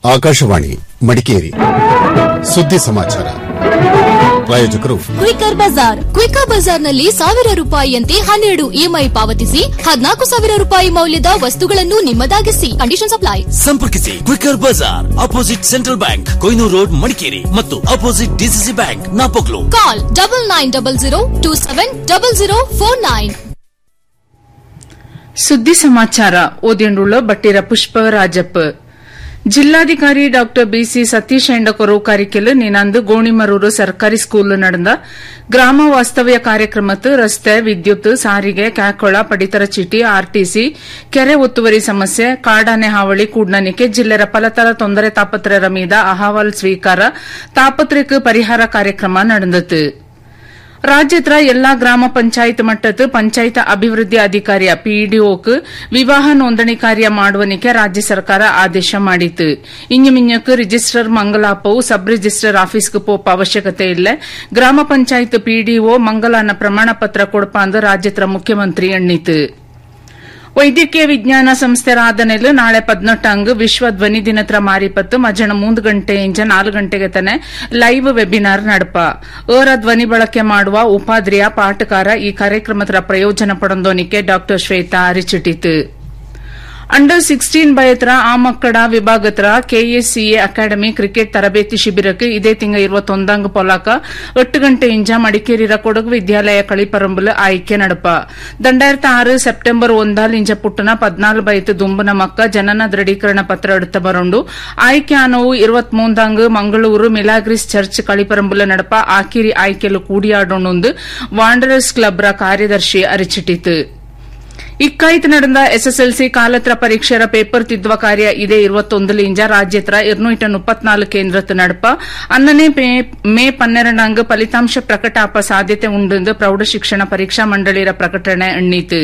ಆಕಾಶವಾಣಿ ಮಡಿಕೇರಿ ಸುದ್ದಿ ಸಮಾಚಾರ ಪ್ರಾಯೋಜಕರು ಕ್ವಿಕರ್ ಬಜಾರ್ ಕ್ವಿಕರ್ ಬಜಾರ್ನಲ್ಲಿ ಸಾವಿರ ರೂಪಾಯಿಯಂತೆ ಹನ್ನೆರಡು ಇಎಂಐ ಪಾವತಿಸಿ ಹದಿನಾಲ್ಕು ಸಾವಿರ ರೂಪಾಯಿ ಮೌಲ್ಯದ ವಸ್ತುಗಳನ್ನು ನಿಮ್ಮದಾಗಿಸಿ ಕಂಡೀಷನ್ ಅಪ್ಲೈ ಸಂಪರ್ಕಿಸಿ ಕ್ವಿಕರ್ ಬಜಾರ್ opposite central bank Koinur road Madikeri ಮತ್ತು opposite DCC bank Napoklu call double nine double zero two seven double zero four nine ಸುದ್ದಿ ಸಮಾಚಾರ ಓದಿಂಡುಳ್ಳ ಬಟ್ಟಿರ ಪುಷ್ಪರಾಜಪ್ಪ ಜಿಲ್ಲಾಧಿಕಾರಿ ಡಾಕ್ಟರ್ ಬಿಸಿ ಸತೀಶ್ ಎಂಡಕೊರು ಕಾರಿಕೆಲು ನಿನಂದು ಗೋಣಿಮರೂರು ಸರ್ಕಾರಿ ಸ್ಕೂಲ್ ನಡೆದ ಗ್ರಾಮ ವಾಸ್ತವ್ಯ ಕಾರ್ಯಕ್ರಮತ್ತು ರಸ್ತೆ ವಿದ್ಯುತ್ ಸಾರಿಗೆ ಕ್ಯಾಕೊಳ ಪಡಿತರ ಚೀಟಿ ಆರ್ಟಿಸಿ ಕೆರೆ ಒತ್ತುವರಿ ಸಮಸ್ಯೆ ಕಾಡಾನೆ ಹಾವಳಿ ಕೂಡ್ನನಿಕೆ ಜಿಲ್ಲೆರ ಪಲತರ ತೊಂದರೆ ತಾಪತ್ರರ ಮೀದ ಅಹವಾಲ್ ಸ್ವೀಕಾರ ತಾಪತ್ರೆக்கு ಪರಿಹಾರ ಕಾರ್ಯಕ್ರಮ ನಡೆದತು ರಾಜ್ಯದ ಎಲ್ಲಾ ಗ್ರಾಮ ಪಂಚಾಯತ್ ಮಟ್ಟದ ಪಂಚಾಯತ್ ಅಭಿವೃದ್ಧಿ ಅಧಿಕಾರಿಯ ಪಿಡಿಒಕ್ ವಿವಾಹ ನೋಂದಣಿ ಕಾರ್ಯ ಮಾಡುವನಿಗೆ ರಾಜ್ಯ ಸರ್ಕಾರ ಆದೇಶ ಮಾಡಿತು ಇಂಜಮಿಂಜಕ್ ರಿಜಿಸ್ಟರ್ ಮಂಗಲಾಪವು ಸಬ್ ರಿಜಿಸ್ಟರ್ ಆಫೀಸ್ಗೆ ಪೋಪ ಅವಶ್ಯಕತೆ ಇಲ್ಲ ಗ್ರಾಮ ಪಂಚಾಯತ್ ಪಿಡಿಒ ಮಂಗಲಾನ ಪ್ರಮಾಣ ಪತ್ರ ಕೊಡಪಾಂದು ರಾಜ್ಯದ ಮುಖ್ಯಮಂತ್ರಿ ಎಣ್ಣಿತು ವೈದ್ಯಕೀಯ ವಿಜ್ಞಾನ ಸಂಸ್ಥೆ ರಾಧನೆಲು ನಾಳೆ ಪದ್ನೆಟ್ಟಂಗ್ ವಿಶ್ವ ಧ್ವನಿ ದಿನತ್ರ ಮಾರಿಪತ್ತು ಮಧ್ಯಾಹ್ನ ಮೂಂದು ಗಂಟೆಯಿಂದ ನಾಲ್ಕು ಗಂಟೆಗೆ ತನೆ ಲೈವ್ ವೆಬಿನಾರ್ ನಡಪ ಏರ ಧ್ವನಿ ಬಳಕೆ ಮಾಡುವ ಉಪಾದ್ರಿಯ ಪಾಠಕಾರ ಈ ಕಾರ್ಯಕ್ರಮದ ಪ್ರಯೋಜನ ಪಡೊಂದೋನಿಕೆ ಡಾ ಶ್ವೇತಾ ಅರಿಚಿಟಿತು ಅಂಡರ್ ಸಿಕ್ಸ್ಟೀನ್ ಬಯತ್ರ ಆ ಮಕ್ಕಳ ವಿಭಾಗತ್ರ ಕೆಎಸ್ಸಿಎ ಅಕಾಡೆಮಿ ಕ್ರಿಕೆಟ್ ತರಬೇತಿ ಶಿಬಿರಕ್ಕೆ ಇದೇ ತಿಂಗ ಇರುವತ್ತೊಂದಂಗ್ ಪೊಲಾಕ ಎಟ್ಟು ಗಂಟೆ ಇಂಜ ಮಡಿಕೇರಿರ ಕೊಡಗು ವಿದ್ಯಾಲಯ ಕಳಿಪರಂಬುಲು ಆಯ್ಕೆ ನಡಪ ದಂಡಾಯಿರತ್ತ ಆರು ಸೆಪ್ಟೆಂಬರ್ ಒಂದಾಲ್ ಇಂಜ ಪುಟ್ಟನ ಪದ್ನಾಲು ಬೈತು ದುಂಬುನ ಮಕ್ಕ ಜನನ ದೃಢೀಕರಣ ಪತ್ರ ಎಡುತ್ತ ಬರೋಂಡು ಆಯ್ಕೆ ಆನವು ಇರುವತ್ಮೂಂದಂಗ್ ಮಂಗಳೂರು ಮಿಲಾಗ್ರಿಸ್ ಚರ್ಚ್ ಕಳಿಪರಂಬುಲ ನಡಪ ಆಕಿರಿ ಆಯ್ಕೆಲು ಕೂಡಿಯಾಡೋಣೊಂದು ವಾಂಡರರ್ಸ್ ಕ್ಲಬ್ರ ಕಾರ್ಯದರ್ಶಿ ಅರಿಚಿಟಿತು ಇಕ್ಕಾಯ್ತು ನಡೆದ ಎಸ್ಎಸ್ಎಲ್ಸಿ ಕಾಲತ್ರ ಪರೀಕ್ಷೆರ ಪೇಪರ್ ತಿದ್ದುವ ಕಾರ್ಯ ಇದೇ ಇರುವತ್ತೊಂದಲಿಂಜ ರಾಜ್ಯತ್ರ ഇരുന്നൂറ്റി മുപ്പത്തിനാല് കേന്ദ്രത്ത് നടപ്പ് അന്നനെ മെയ് പന്ത്രണ്ടങ്ക് ഫലിതാംശ പ്രകಟಾಪ ಸಾಧ್ಯತೆ ಉಂಡೆಂದು ಪ್ರೌಢಶಿಕ್ಷಣ ಪರೀಕ್ಷಾ ಮಂಡಳಿಯ ಪ್ರಕಟಣೆ ಎಣ್ಣೀತು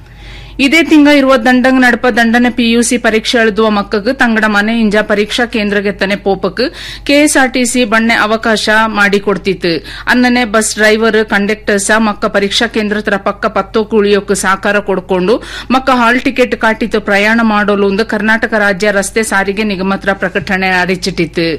ಇದೇ ತಿಂಗ ಇರುವ ದಂಡಂಗ್ ನಡಪ ದಂಡನೆ ಪಿಯುಸಿ ಪರೀಕ್ಷೆ ಎಳುದುವ ಮಕ್ಕಗ್ ತಂಗಡ ಮನೆ ಇಂಜ ಪರೀಕ್ಷಾ ಕೇಂದ್ರಗೆತ್ತನೆ ಪೋಪಕ್ ಕೆಎಸ್ಆರ್ಟಿಸಿ ಬಣ್ಣೆ ಅವಕಾಶ ಮಾಡಿಕೊಡ್ತಿತ್ತು ಅನ್ನನೆ ಬಸ್ ಡ್ರೈವರ್ ಕಂಡಕ್ಟರ್ಸ ಮಕ್ಕ ಪರೀಕ್ಷಾ ಕೇಂದ್ರ ಪಕ್ಕ ಪತ್ತೋಕು ಉಳಿಯೋಕ್ ಸಹಕಾರ ಕೊಡ್ಕೊಂಡು ಮಕ್ಕ ಹಾಲ್ ಟಿಕೆಟ್ ಕಾಟಿತು ಪ್ರಯಾಣ ಮಾಡೋಲು ಕರ್ನಾಟಕ ರಾಜ್ಯ ರಸ್ತೆ ಸಾರಿಗೆ ನಿಗಮತ್ರ ಪ್ರಕಟಣೆ ಅರಿಚಿಟ್ಟಿತು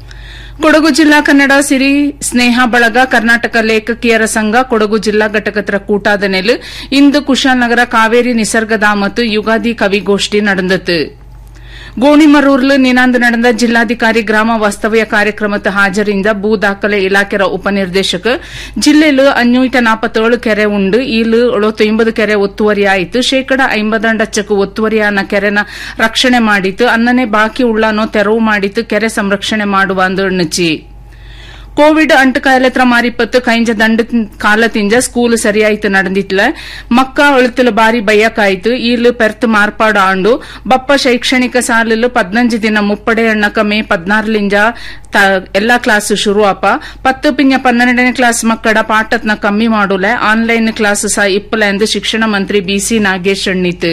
ಕೊಡಗು ಜಿಲ್ಲಾ ಕನ್ನಡ ಸಿರಿ ಸ್ನೇಹ ಬಳಗ ಕರ್ನಾಟಕ ಲೇಖಕಿಯರ ಸಂಘ ಕೊಡಗು ಜಿಲ್ಲಾ ಘಟಕತ್ರ ಕೂಟಾದ ನೆಲು ಇಂದು ಕುಶಾಲನಗರ ಕಾವೇರಿ ನಿಸರ್ಗಧಾಮತ್ತು ಯುಗಾದಿ ಕವಿಗೋಷ್ಠಿ நடந்தது ಗೋಣಿಮರೂರ್ಲು ನಿನಾಂದ್ ನಡೆದ ಜಿಲ್ಲಾಧಿಕಾರಿ ಗ್ರಾಮ ವಾಸ್ತವ್ಯ ಕಾರ್ಯಕ್ರಮದ ಹಾಜರಿಂದ ಭೂ ದಾಖಲೆ ಇಲಾಖೆರ ಉಪನಿರ್ದೇಶಕ ಜಿಲ್ಲೆಲು ಅഞ്ഞൂറ്റി ನಾಪತ್ತೇಳು ಕೆರೆ ಉಂಡು ಈಲು ಎಳುವತ್ತೊಂಬದು ಕೆರೆ ಒತ್ತುವರಿ ಆಯಿತು ಶೇಕಡ ಐಂಬದಂಡಚ್ಚಕು ಒತ್ತುವರಿಯಾನ ಕೆರೆನ ರಕ್ಷಣೆ ಮಾಡಿತು ಅನ್ನನೆ ಬಾಕಿ ಉಳ್ಳಾನೋ ತೆರವು ಮಾಡಿತು ಕೆರೆ ಸಂರಕ್ಷಣೆ ಮಾಡುವ ಅಂದು ಎಣ್ಣಚಿ ಕೋವಿಡ್ ಅಂಟು ಕಾಯಿಲೆತ್ರ ಮಾರಿಪತ್ತು ಕೈಂಜ ದಂಡ ಕಾಲತಿಂಜ ಸ್ಕೂಲ್ ಸರಿಯಾಯ್ತು ನಡೆದಿತ್ಲ ಮಕ್ಕ ಅಳುತ್ತಲು ಬಾರಿ ಬಯ್ಯಕಾಯ್ತು ಈಲು ಪೆರ್ತ್ ಮಾರ್ಪಾಡು ಆಂಡು ಬಪ್ಪ ಶೈಕ್ಷಣಿಕ ಸಾಲಲು ಪದ್ನಂಜು ದಿನ ಮುಪ್ಪಡೆ ಎಣ್ಣಕ ಮೇ ಪದ್ನಾರಲಿಂಜ ಎಲ್ಲಾ ಕ್ಲಾಸ್ ಶುರು ಅಪ ಪತ್ತು ಪಿಂಜ ಪನ್ನೆರಡನೇ ಕ್ಲಾಸ್ ಮಕ್ಕಳ ಪಾಠತ್ನ ಕಮ್ಮಿ ಮಾಡುಲೆ ಆನ್ಲೈನ್ ಕ್ಲಾಸ್ ಸಹ ಇಪ್ಪಲ ಎಂದು ಶಿಕ್ಷಣ ಮಂತ್ರಿ ಬಿಸಿ ನಾಗೇಶ್ ಎಣ್ಣಿತು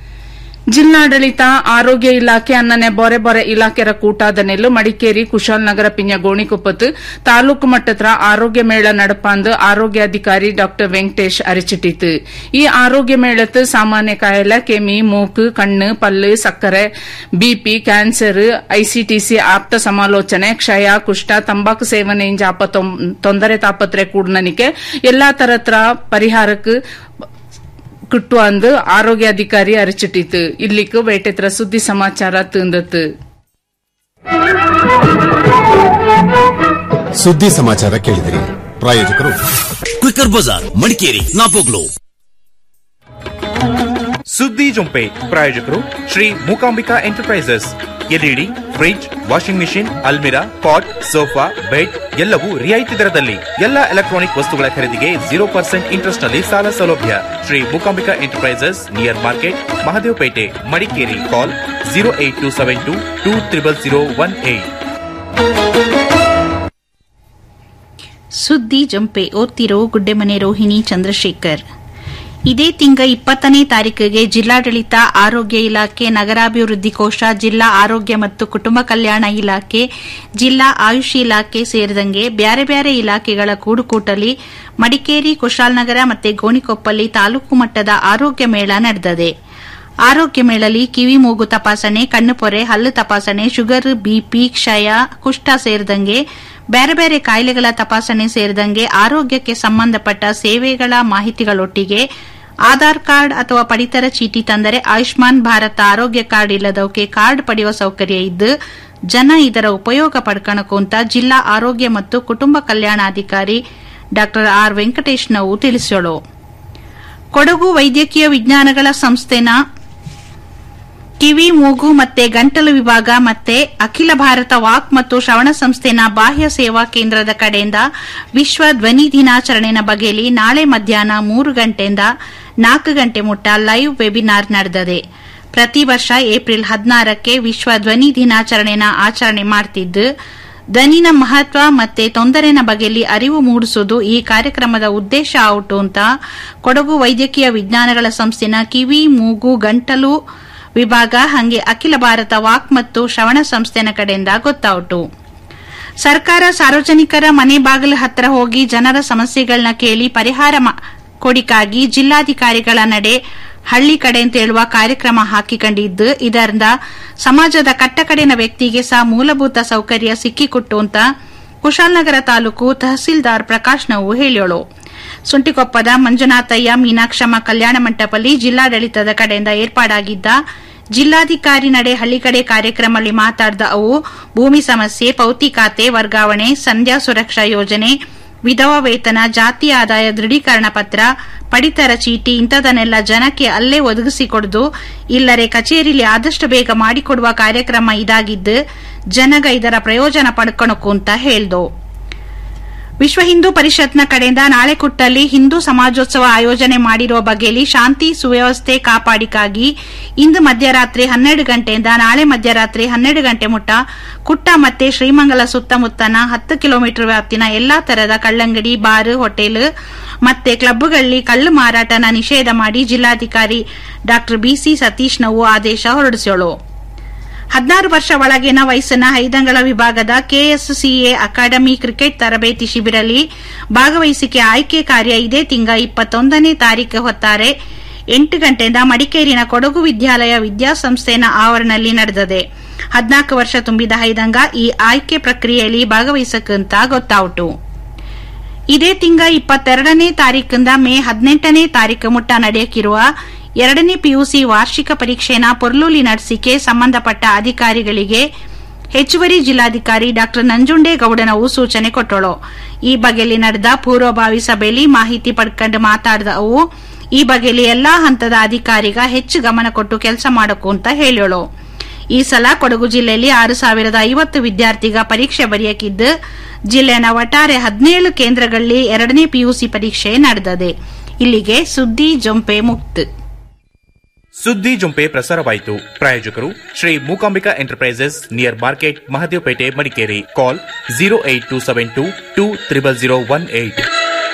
ಜಿಲ್ಲಾಡಳಿತ ಆರೋಗ್ಯ ಇಲಾಖೆ ಅನ್ನನೆ ಬೊರೆ ಬೊರೆ ಇಲಾಖೆರ ಕೂಟಾದ ನೆಲ್ಲು ಮಡಿಕೇರಿ ಕುಶಾಲನಗರ ಪಿಂಜ ಗೋಣಿಕೊಪ್ಪತ್ತು ತಾಲೂಕು ಮಟ್ಟತ್ರ ಆರೋಗ್ಯ ಮೇಳ நடப்பாந்து ಆರೋಗ್ಯಾಧಿಕಾರಿ ಡಾ ವೆಂಕಟೇಶ್ ಅರಿಚಿಟ್ಟಿತು ಈ ಆರೋಗ್ಯ ಮೇಳತ್ತು ಸಾಮಾನ್ಯ ಕಾಯಿಲೆ ಕೆಮ್ಮಿ ಮೂಕು ಕಣ್ಣು ಪಲ್ಲು ಸಕ್ಕರೆ ಬಿಪಿ ಕ್ಯಾನ್ಸರ್ ಐಸಿಟಿಸಿ ಆಪ್ತ ಸಮಾಲೋಚನೆ ಕ್ಷಯ ಕುಷ್ಠ ತಂಬಾಕು ಸೇವನೆಯಿಂದ ಆಪ ತೊಂದರೆ ತಾಪತ್ರೆ ಕೂಡನನಿಕೆ ಎಲ್ಲಾ ತರತ್ರ ಪರಿಹಾರಕ್ಕೆ കിട്ടുക എന്ന് ആരോഗ്യാധികാരി അറിച്ചിട്ടിത്ത് ഇല്ലിക്ക് വേട്ടത്ര സുദ്ദി സമാಚಾರ തീർന്നത് ಸುದ್ದಿ ಸಮಾಚಾರ ಕೇಳಿದಿರಿ ಪ್ರಾಯೋಜಕರು ಕ್ವಿಕರ್ ಬಜಾರ್ ಮಡಿಕೇರಿ ನಾಪೋಕ್ಲು ಸುದ್ದಿ ಜೊಂಪೆ ಪ್ರಾಯೋಜಕರು Shri Mookambika enterprises LED fridge washing machine ಅಲ್ಮಿರಾ ಪಾಟ್ ಸೋಫಾ ಬೆಡ್ ಎಲ್ಲವೂ ರಿಯಾಯಿತಿ ದರದಲ್ಲಿ ಎಲ್ಲ ಎಲೆಕ್ಟ್ರಾನಿಕ್ ವಸ್ತುಗಳ ಖರೀದಿಗೆ ಜೀರೋ ಪರ್ಸೆಂಟ್ ಇಂಟ್ರೆಸ್ಟ್ ನಲ್ಲಿ ಸಾಲ ಸೌಲಭ್ಯ Shri Mookambika enterprises near market Mahadevapete Madikeri call zero eight two seven two two triple zero one eight ಸುದ್ದಿ ಜಂಪೆ ಓದ್ತಿರೋ ಗುಡ್ಡೆಮನೆ ರೋಹಿಣಿ ಚಂದ್ರಶೇಖರ್ ಇದೇ ತಿಂಗ ಇಪ್ಪತ್ತನೇ ತಾರೀಕಿಗೆ ಜಿಲ್ಲಾಡಳಿತ ಆರೋಗ್ಯ ಇಲಾಖೆ ನಗರಾಭಿವೃದ್ಧಿ ಕೋಶ ಜಿಲ್ಲಾ ಆರೋಗ್ಯ ಮತ್ತು ಕುಟುಂಬ ಕಲ್ಯಾಣ ಇಲಾಖೆ ಜಿಲ್ಲಾ ಆಯುಷ್ ಇಲಾಖೆ ಸೇರಿದಂಗೆ ಬ್ಯಾರೆ ಬ್ಯಾರೆ ಇಲಾಖೆಗಳ ಕೂಡುಕೂಟಲಿ ಮಡಿಕೇರಿ ಕುಶಾಲನಗರ ಮತ್ತು ಗೋಣಿಕೊಪ್ಪಲ್ಲಿ ತಾಲೂಕು ಮಟ್ಟದ ಆರೋಗ್ಯ ಮೇಳ ನಡೆದಿದೆ ಆರೋಗ್ಯ ಮೇಳಲ್ಲಿ ಕಿವಿ ಮೂಗು ತಪಾಸಣೆ ಕಣ್ಣುಪೊರೆ ಹಲ್ಲು ತಪಾಸಣೆ ಶುಗರ್ ಬಿಪಿ ಕ್ಷಯ ಕುಷ್ಠ ಸೇರಿದಂಗೆ ಬೇರೆ ಬೇರೆ ಕಾಯಿಲೆಗಳ ತಪಾಸಣೆ ಸೇರಿದಂಗೆ ಆರೋಗ್ಯಕ್ಕೆ ಸಂಬಂಧಪಟ್ಟ ಸೇವೆಗಳ ಮಾಹಿತಿಗಳೊಟ್ಟಿಗೆ ಆಧಾರ್ ಕಾರ್ಡ್ ಅಥವಾ ಪಡಿತರ ಚೀಟಿ ತಂದರೆ ಆಯುಷ್ಮಾನ್ ಭಾರತ ಆರೋಗ್ಯ ಕಾರ್ಡ್ ಇಲ್ಲದವಕ್ಕೆ ಕಾರ್ಡ್ ಪಡೆಯುವ ಸೌಕರ್ಯ ಇದ್ದು ಜನ ಇದರ ಉಪಯೋಗ ಪಡ್ಕಣಕು ಅಂತ ಜಿಲ್ಲಾ ಆರೋಗ್ಯ ಮತ್ತು ಕುಟುಂಬ ಕಲ್ಯಾಣಾಧಿಕಾರಿ ಡಾ ಆರ್ ವೆಂಕಟೇಶ್ ನಾವು ತಿಳಿಸೋಳು ಕೊಡಗು ವೈದ್ಯಕೀಯ ವಿಜ್ಞಾನಗಳ ಸಂಸ್ಥೆನ ಕಿವಿ ಮೂಗು ಮತ್ತೆ ಗಂಟಲು ವಿಭಾಗ ಮತ್ತೆ ಅಖಿಲ ಭಾರತ ವಾಕ್ ಮತ್ತು ಶ್ರವಣ ಸಂಸ್ಥೆನ ಬಾಹ್ಯ ಸೇವಾ ಕೇಂದ್ರದ ಕಡೆಯಿಂದ ವಿಶ್ವ ಧ್ವನಿ ದಿನಾಚರಣೆನ ಬಗೆಯಲ್ಲಿ ನಾಳೆ ಮಧ್ಯಾಹ್ನ ಮೂರು ಗಂಟೆಯಿಂದ ನಾಲ್ಕು ಗಂಟೆ ಮುಟ್ಟ ಲೈವ್ ವೆಬಿನಾರ್ ನಡೆದಿದೆ ಪ್ರತಿ ವರ್ಷ ಏಪ್ರಿಲ್ ಹದಿನಾರಕ್ಕೆ ವಿಶ್ವ ಧ್ವನಿ ದಿನಾಚರಣೆನ ಆಚರಣೆ ಮಾಡ್ತಿದ್ದು ಧ್ವನಿನ ಮಹತ್ವ ಮತ್ತೆ ತೊಂದರೆನ ಬಗೆಯಲ್ಲಿ ಅರಿವು ಮೂಡಿಸುವುದು ಈ ಕಾರ್ಯಕ್ರಮದ ಉದ್ದೇಶ ಔಟು ಅಂತ ಕೊಡಗು ವೈದ್ಯಕೀಯ ವಿಜ್ಞಾನಗಳ ಸಂಸ್ಥೆನ ಕಿವಿ ಮೂಗು ಗಂಟಲು ವಿಭಾಗ ಹಂಗೆ ಅಖಿಲ ಭಾರತ ವಾಕ್ ಮತ್ತು ಶ್ರವಣ ಸಂಸ್ಥೆನ ಕಡೆಯಿಂದ ಗೊತ್ತಾಯಿತು ಸರ್ಕಾರ ಸಾರ್ವಜನಿಕರ ಮನೆ ಬಾಗಿಲು ಹತ್ತಿರ ಹೋಗಿ ಜನರ ಸಮಸ್ಯೆಗಳನ್ನ ಕೇಳಿ ಪರಿಹಾರ ಕೊಡಿಕಾಗಿ ಜಿಲ್ಲಾಧಿಕಾರಿಗಳ ನಡೆ ಹಳ್ಳಿ ಕಡೆ ಅಂತ ಹೇಳುವ ಕಾರ್ಯಕ್ರಮ ಹಾಕಿಕೊಂಡಿದ್ದು ಇದರಿಂದ ಸಮಾಜದ ಕಟ್ಟಕಡೆನ ವ್ಯಕ್ತಿಗೆ ಸಹ ಮೂಲಭೂತ ಸೌಕರ್ಯ ಸಿಕ್ಕಿಕೊಟ್ಟು ಅಂತ ಕುಶಾಲನಗರ ತಾಲೂಕು ತಹಸೀಲ್ದಾರ್ ಪ್ರಕಾಶ್ ನಾವು ಹೇಳೋಳು ಸುಂಟಿಕೊಪ್ಪದ ಮಂಜುನಾಥಯ್ಯ ಮೀನಾಕ್ಷಮ್ಮ ಕಲ್ಯಾಣ ಮಂಟಪಲ್ಲಿ ಜಿಲ್ಲಾಡಳಿತದ ಕಡೆಯಿಂದ ಏರ್ಪಾಡಾಗಿದ್ದ ಜಿಲ್ಲಾಧಿಕಾರಿ ನಡೆ ಹಳ್ಳಿ ಕಡೆ ಕಾರ್ಯಕ್ರಮದಲ್ಲಿ ಮಾತಾಡಿದ ಅವು ಭೂಮಿ ಸಮಸ್ಯೆ ಪೌತಿ ಖಾತೆ ವರ್ಗಾವಣೆ ಸಂಧ್ಯಾ ಸುರಕ್ಷಾ ಯೋಜನೆ ವಿಧವಾ ವೇತನ ಜಾತಿ ಆದಾಯ ದೃಢೀಕರಣ ಪತ್ರ ಪಡಿತರ ಚೀಟಿ ಇಂಥದನ್ನೆಲ್ಲ ಜನಕ್ಕೆ ಅಲ್ಲೇ ಒದಗಿಸಿಕೊಡುದು ಇಲ್ಲರೆ ಕಚೇರಿಲಿ ಆದಷ್ಟು ಬೇಗ ಮಾಡಿಕೊಡುವ ಕಾರ್ಯಕ್ರಮ ಇದಾಗಿದ್ದು ಜನಗ ಇದರ ಪ್ರಯೋಜನ ಪಡ್ಕೊಳಕು ಅಂತ ಹೇಳ್ದು ವಿಶ್ವ ಹಿಂದೂ ಪರಿಷತ್ನ ಕಡೆಯಿಂದ ನಾಳೆ ಕುಟ್ಟಲ್ಲಿ ಹಿಂದೂ ಸಮಾಜೋತ್ಸವ ಆಯೋಜನೆ ಮಾಡಿರುವ ಬಗ್ಗೆಯಲ್ಲಿ ಶಾಂತಿ ಸುವ್ಯವಸ್ಥೆ ಕಾಪಾಡಿಕಾಗಿ ಇಂದು ಮಧ್ಯರಾತ್ರಿ ಹನ್ನೆರಡು ಗಂಟೆಯಿಂದ ನಾಳೆ ಮಧ್ಯರಾತ್ರಿ ಹನ್ನೆರಡು ಗಂಟೆ ಮುಟ್ಟ ಕುಟ್ಟ ಮತ್ತೆ ಶ್ರೀಮಂಗಲ ಸುತ್ತಮುತ್ತನ ಹತ್ತು ಕಿಲೋಮೀಟರ್ ವ್ಯಾಪ್ತಿನ ಎಲ್ಲಾ ತರಹದ ಕಳ್ಳಂಗಡಿ ಬಾರ್ ಹೋಟೆಲ್ ಮತ್ತೆ ಕ್ಲಬ್ಗಳಲ್ಲಿ ಕಳ್ಳು ಮಾರಾಟನ ನಿಷೇಧ ಮಾಡಿ ಜಿಲ್ಲಾಧಿಕಾರಿ ಡಾ ಬಿಸಿ ಸತೀಶ್ ನಾವು ಆದೇಶ ಹೊರಡಿಸೋಳು ಹದಿನಾರು ವರ್ಷ ಒಳಗಿನ ವಯಸ್ಸಿನ ಐದಂಗಳ ವಿಭಾಗದ ಕೆಎಸ್ಸಿಎ ಅಕಾಡೆಮಿ ಕ್ರಿಕೆಟ್ ತರಬೇತಿ ಶಿಬಿರಲ್ಲಿ ಭಾಗವಹಿಸಿಕೆ ಆಯ್ಕೆ ಕಾರ್ಯ ಇದೇ ತಿಂಗ ಇಪ್ಪತ್ತೊಂದನೇ ತಾರೀಕು ಹೊತ್ತಾರೆ ಎಂಟು ಗಂಟೆಯಿಂದ ಮಡಿಕೇರಿನ ಕೊಡಗು ವಿದ್ಯಾಲಯ ವಿದ್ಯಾಸಂಸ್ಥೆನ ಆವರಣದಲ್ಲಿ ನಡೆದಿದೆ ಹದಿನಾಲ್ಕು ವರ್ಷ ತುಂಬಿದ ಐದಂಗ ಈ ಆಯ್ಕೆ ಪ್ರಕ್ರಿಯೆಯಲ್ಲಿ ಭಾಗವಹಿಸಕ್ಕಂತ ಗೊತ್ತಾಯಿತು ಇದೇ ತಿಂಗ ಇಪ್ಪತ್ತೆರಡನೇ ತಾರೀಕಿಂದ ಮೇ ಹದಿನೆಂಟನೇ ತಾರೀಕು ಮುಟ್ಟ ನಡೆಯಕ್ಕಿರುವ ಎರಡನೇ ಪಿಯುಸಿ ವಾರ್ಷಿಕ ಪರೀಕ್ಷೆನ ಪೊರ್ಲೂಲಿ ನಡೆಸಿಕೆ ಸಂಬಂಧಪಟ್ಟ ಅಧಿಕಾರಿಗಳಿಗೆ ಹೆಚ್ಚುವರಿ ಜಿಲ್ಲಾಧಿಕಾರಿ ಡಾ ನಂಜುಂಡೇಗೌಡನವು ಸೂಚನೆ ಕೊಟ್ಟಳು ಈ ಬಗೆಯಲ್ಲಿ ನಡೆದ ಪೂರ್ವಭಾವಿ ಸಭೆಯಲ್ಲಿ ಮಾಹಿತಿ ಪಡ್ಕೊಂಡು ಮಾತಾಡಿದ ಅವು ಈ ಬಗೆಯಲ್ಲಿ ಎಲ್ಲಾ ಹಂತದ ಅಧಿಕಾರಿಗ ಹೆಚ್ಚು ಗಮನ ಕೊಟ್ಟು ಕೆಲಸ ಮಾಡಕು ಅಂತ ಹೇಳೋಳು ಈ ಸಲ ಕೊಡಗು ಜಿಲ್ಲೆಯಲ್ಲಿ ಆರು ಸಾವಿರದ ಐವತ್ತು ವಿದ್ಯಾರ್ಥಿಗ ಪರೀಕ್ಷೆ ಬರೆಯಕಿದ್ದು ಜಿಲ್ಲೆನ ಒಟ್ಟಾರೆ ಹದಿನೇಳು ಕೇಂದ್ರಗಳಲ್ಲಿ ಎರಡನೇ ಪಿಯುಸಿ ಪರೀಕ್ಷೆ ನಡೆದಿದೆ ಇಲ್ಲಿಗೆ ಸುದ್ದಿ ಜೊಂಪೆ ಮುಕ್ತ ಸುದ್ದಿ ಜೊಂಪೆ ಪ್ರಸಾರವಾಯಿತು ಪ್ರಾಯೋಜಕರು Shri Mookambika enterprises near market Mahadevapete Madikeri call zero eight two seven two two triple zero one eight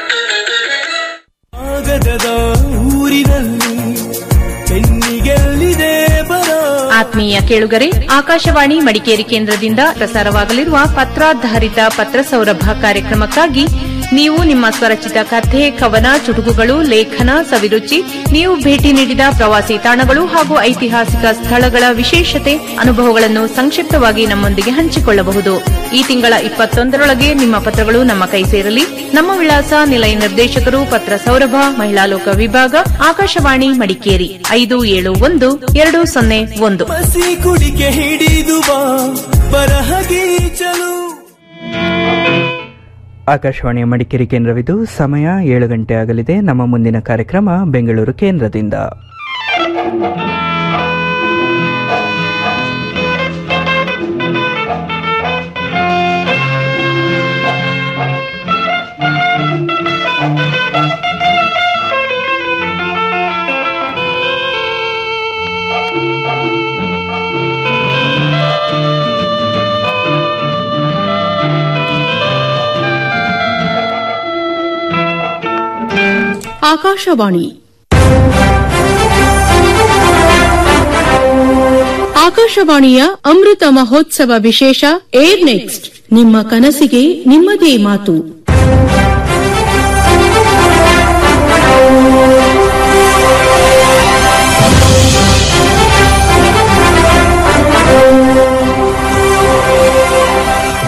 ಕಾಗದದ ಊರಿನಲ್ಲಿ ಪೆನ್ನಿಗೆಲ್ಲಿದೆ ಬರ ಆತ್ಮೀಯ ಕೇಳುಗರೆ ಆಕಾಶವಾಣಿ ಮಡಿಕೇರಿ ಕೇಂದ್ರದಿಂದ ಪ್ರಸಾರವಾಗಲಿರುವ ಪತ್ರಾಧಾರಿತ ಪತ್ರ ಸೌರಭ ಕಾರ್ಯಕ್ರಮಕ್ಕಾಗಿ ನೀವು ನಿಮ್ಮ ಸ್ವರಚಿತ ಕಥೆ ಕವನ ಚುಟುಕುಗಳು ಲೇಖನ ಸವಿರುಚಿ ನೀವು ಭೇಟಿ ನೀಡಿದ ಪ್ರವಾಸಿ ತಾಣಗಳು ಹಾಗೂ ಐತಿಹಾಸಿಕ ಸ್ಥಳಗಳ ವಿಶೇಷತೆ ಅನುಭವಗಳನ್ನು ಸಂಕ್ಷಿಪ್ತವಾಗಿ ನಮ್ಮೊಂದಿಗೆ ಹಂಚಿಕೊಳ್ಳಬಹುದು ಈ ತಿಂಗಳ ಇಪ್ಪತ್ತೊಂದರೊಳಗೆ ನಿಮ್ಮ ಪತ್ರಗಳು ನಮ್ಮ ಕೈ ಸೇರಲಿ ನಮ್ಮ ವಿಳಾಸ ನಿಲಯ ನಿರ್ದೇಶಕರು ಪತ್ರ ಸೌರಭ ಮಹಿಳಾ ಲೋಕ ವಿಭಾಗ ಆಕಾಶವಾಣಿ ಮಡಿಕೇರಿ ಐದು ಏಳು ಒಂದು ಎರಡು ಸೊನ್ನೆ ಒಂದು ಮಸಿ ಕುಡಿಕೆ ಹಿಡಿದು ಬಾ ಬರಹಗೀಚಲು ಆಕಾಶವಾಣಿಯ ಮಡಿಕೇರಿ ಕೇಂದ್ರವಿದು ಸಮಯ ಏಳು ಗಂಟೆ ಆಗಲಿದೆ ನಮ್ಮ ಮುಂದಿನ ಕಾರ್ಯಕ್ರಮ ಬೆಂಗಳೂರು ಕೇಂದ್ರದಿಂದ ಆಕಾಶವಾಣಿ ಆಕಾಶವಾಣಿಯ ಅಮೃತ ಮಹೋತ್ಸವ ವಿಶೇಷ ಏರ್ ನೆಕ್ಸ್ಟ್ ನಿಮ್ಮ ಕನಸಿಗೆ ನಿಮ್ಮದೇ ಮಾತು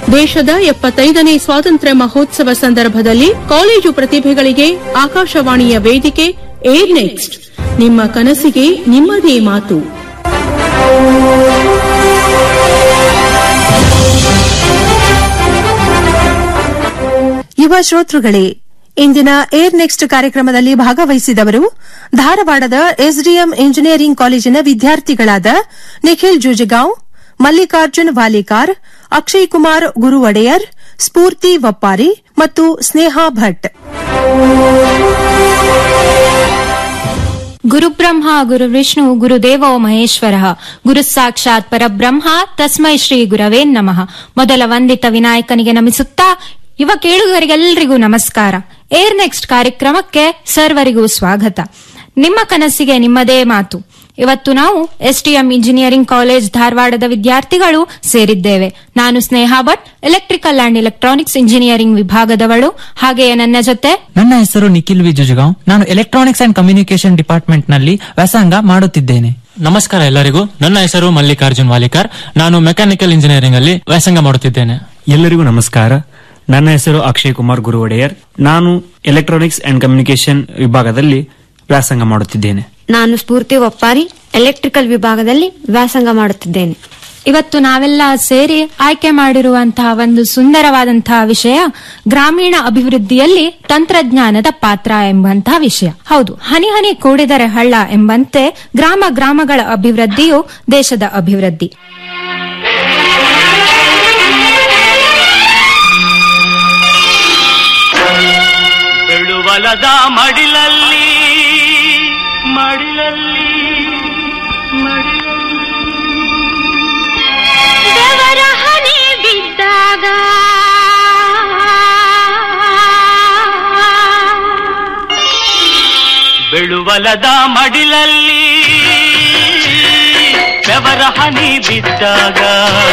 ದೇಶದ ಎಪ್ಪತ್ತೈದನೇ ಸ್ವಾತಂತ್ರ್ಯ ಮಹೋತ್ಸವ ಸಂದರ್ಭದಲ್ಲಿ ಕಾಲೇಜು ಪ್ರತಿಭೆಗಳಿಗೆ ಆಕಾಶವಾಣಿಯ ವೇದಿಕೆ ಏರ್ ನೆಕ್ಸ್ಟ್ ನಿಮ್ಮ ಕನಸಿಗೆ ನಿಮ್ಮದೇ ಮಾತು ಯುವ ಶ್ರೋತೃಗಳೇ ಇಂದಿನ ಏರ್ ನೆಕ್ಸ್ಟ್ ಕಾರ್ಯಕ್ರಮದಲ್ಲಿ ಭಾಗವಹಿಸಿದವರು ಧಾರವಾಡದ ಎಸ್ಡಿಎಂ ಇಂಜಿನಿಯರಿಂಗ್ ಕಾಲೇಜಿನ ವಿದ್ಯಾರ್ಥಿಗಳಾದ ನಿಖಿಲ್ ಜುಜಗಾಂವ್ ಮಲ್ಲಿಕಾರ್ಜುನ್ ವಾಲಿಕಾರ್ ಅಕ್ಷಯ್ ಕುಮಾರ್ ಗುರುವಡೆಯರ್ ಸ್ಫೂರ್ತಿ ವಪ್ಪಾರಿ ಮತ್ತು ಸ್ನೇಹಾ ಭಟ್ ಗುರುಬ್ರಹ್ಮ ಗುರುವಿಷ್ಣು ಗುರುದೇವೋ ಮಹೇಶ್ವರ ಗುರು ಸಾಕ್ಷಾತ್ ಪರಬ್ರಹ್ಮ ತಸ್ಮೈ ಶ್ರೀ ಗುರವೇ ನಮಃ ಮೊದಲ ವಂದಿತ ವಿನಾಯಕನಿಗೆ ನಮಿಸುತ್ತಾ ಯುವ ಕೇಳುಗರಿಗೆಲ್ಲರಿಗೂ ನಮಸ್ಕಾರ ಏರ್ ನೆಕ್ಸ್ಟ್ ಕಾರ್ಯಕ್ರಮಕ್ಕೆ ಸರ್ವರಿಗೂ ಸ್ವಾಗತ ನಿಮ್ಮ ಕನಸಿಗೆ ನಿಮ್ಮದೇ ಮಾತು ಇವತ್ತು ನಾವು ಎಸ್ಟಿಎಂ ಇಂಜಿನಿಯರಿಂಗ್ ಕಾಲೇಜ್ ಧಾರವಾಡದ ವಿದ್ಯಾರ್ಥಿಗಳು ಸೇರಿದ್ದೇವೆ ನಾನು Sneha Bhat electrical and electronics engineering ವಿಭಾಗದವಳು ಹಾಗೆಯೇ ನನ್ನ ಜೊತೆ ನನ್ನ ಹೆಸರು ನಿಖಿಲ್ ವಿ ಜುಜಗಾಂವ್ ನಾನು ಎಲೆಕ್ಟ್ರಾನಿಕ್ಸ್ ಅಂಡ್ ಕಮ್ಯುನಿಕೇಶನ್ ಡಿಪಾರ್ಟ್ಮೆಂಟ್ ನಲ್ಲಿ ವ್ಯಾಸಂಗ ಮಾಡುತ್ತಿದ್ದೇನೆ ನಮಸ್ಕಾರ ಎಲ್ಲರಿಗೂ ನನ್ನ ಹೆಸರು ಮಲ್ಲಿಕಾರ್ಜುನ್ ವಾಲಿಕಾರ್ ನಾನು ಮೆಕ್ಯಾನಿಕಲ್ ಇಂಜಿನಿಯರಿಂಗ್ ಅಲ್ಲಿ ವ್ಯಾಸಂಗ ಮಾಡುತ್ತಿದ್ದೇನೆ ಎಲ್ಲರಿಗೂ ನಮಸ್ಕಾರ ನನ್ನ ಹೆಸರು ಅಕ್ಷಯ್ ಕುಮಾರ್ ಗುರು ಒಡೆಯರ್ ನಾನು ಎಲೆಕ್ಟ್ರಾನಿಕ್ಸ್ ಅಂಡ್ ಕಮ್ಯುನಿಕೇಶನ್ ವಿಭಾಗದಲ್ಲಿ ವ್ಯಾಸಂಗ ಮಾಡುತ್ತಿದ್ದೇನೆ ನಾನು ಸ್ಫೂರ್ತಿ ಒಪ್ಪಾರಿ ಎಲೆಕ್ಟ್ರಿಕಲ್ ವಿಭಾಗದಲ್ಲಿ ವ್ಯಾಸಂಗ ಮಾಡುತ್ತಿದ್ದೇನೆ ಇವತ್ತು ನಾವೆಲ್ಲ ಸೇರಿ ಆಯ್ಕೆ ಮಾಡಿರುವಂತಹ ಒಂದು ಸುಂದರವಾದಂತಹ ವಿಷಯ ಗ್ರಾಮೀಣ ಅಭಿವೃದ್ಧಿಯಲ್ಲಿ ತಂತ್ರಜ್ಞಾನದ ಪಾತ್ರ ಎಂಬಂತಹ ವಿಷಯ ಹೌದು ಹನಿ ಹನಿ ಕೂಡಿದರೆ ಹಳ್ಳ ಎಂಬಂತೆ ಗ್ರಾಮ ಗ್ರಾಮಗಳ ಅಭಿವೃದ್ಧಿಯು ದೇಶದ ಅಭಿವೃದ್ಧಿ ಬೆಳುವಲದ ಮಡಿಲಲ್ಲಿ ಮಡಿಲಲ್ಲಿ ಬೆವರ ಹನಿ ಬಿದ್ದಾಗ ಬೆಳುವಲದ ಮಡಿಲಲ್ಲಿ ಬೆವರ ಹನಿ ಬಿದ್ದಾಗ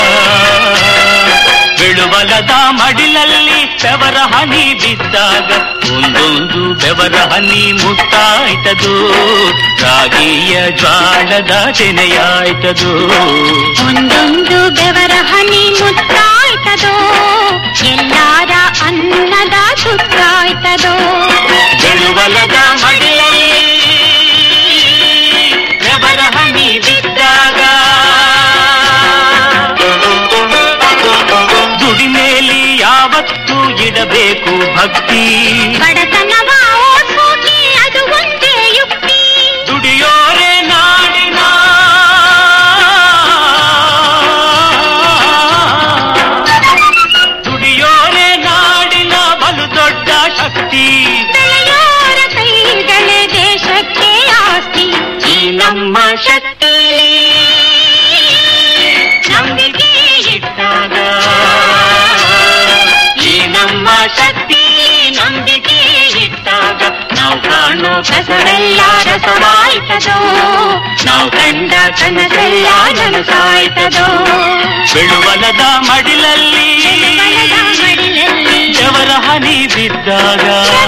ಬೆಳುವಲದ ಮಡಿಲಲ್ಲಿ ಬೆವರ ಹನಿ ಬಿದ್ದಾಗ ಒಂದೊಂದು ಬೆವರ ಹನಿ ಮುಟ್ಟಾಯ್ತದು ರಾಗಿಯ ಜ್ವಾಳದ ತೆನೆಯಾಯ್ತದು ಒಂದೊಂದು ಬೆವರ ಹನಿ ಮುತ್ತಾಯ್ತದೋ ಎಲ್ಲಾರ ಅನ್ನದ ಸುತ್ತಾಯ್ತದೋ ಬೆಳುವಲದ ಮಡಿಲಲ್ಲಿ ಬೆವರ ಹನಿ ಬಿದ್ದಾಗ ದುಡಿಮೇಲಿ ಯಾವತ್ತೂ ಇಡಬೇಕು ಭಕ್ತಿ ಬಡತನವ ಓಡ್ಸೋಕೆ ಅದು ಒಂದೇ ಯುಕ್ತಿ ದುಡಿಯೋರೆ ನಾಡಿನ ದುಡಿಯೋರೆ ನಾಡಿನ ಬಲು ದೊಡ್ಡ ಶಕ್ತಿ ಬೆಳೆಯೋರ ಕೈಗಳೇ ದೇಶಕ್ಕೆ ಆಸ್ತಿ ಈ ನಮ್ಮ ಶಕ್ತಿ ನಂಬಿಕೆ ಇಟ್ಟಾಗ ಈ ನಮ್ಮ ಶಕ್ತಿ ನಂಬಿಕೆ ಇಟ್ಟಾಗ ನಾವು ಕಾಣೋ ಕಸರೆಲ್ಲ ರಸವಾಯ್ತದೋ ನಾವು ಕಂಡ ಕನಸೆಲ್ಲ ನನಸಾಯ್ತದೋ ಬೆಳುವಲದ ಮಡಿಲಲ್ಲಿ ಜವರ ಹನಿ ಬಿದ್ದಾಗ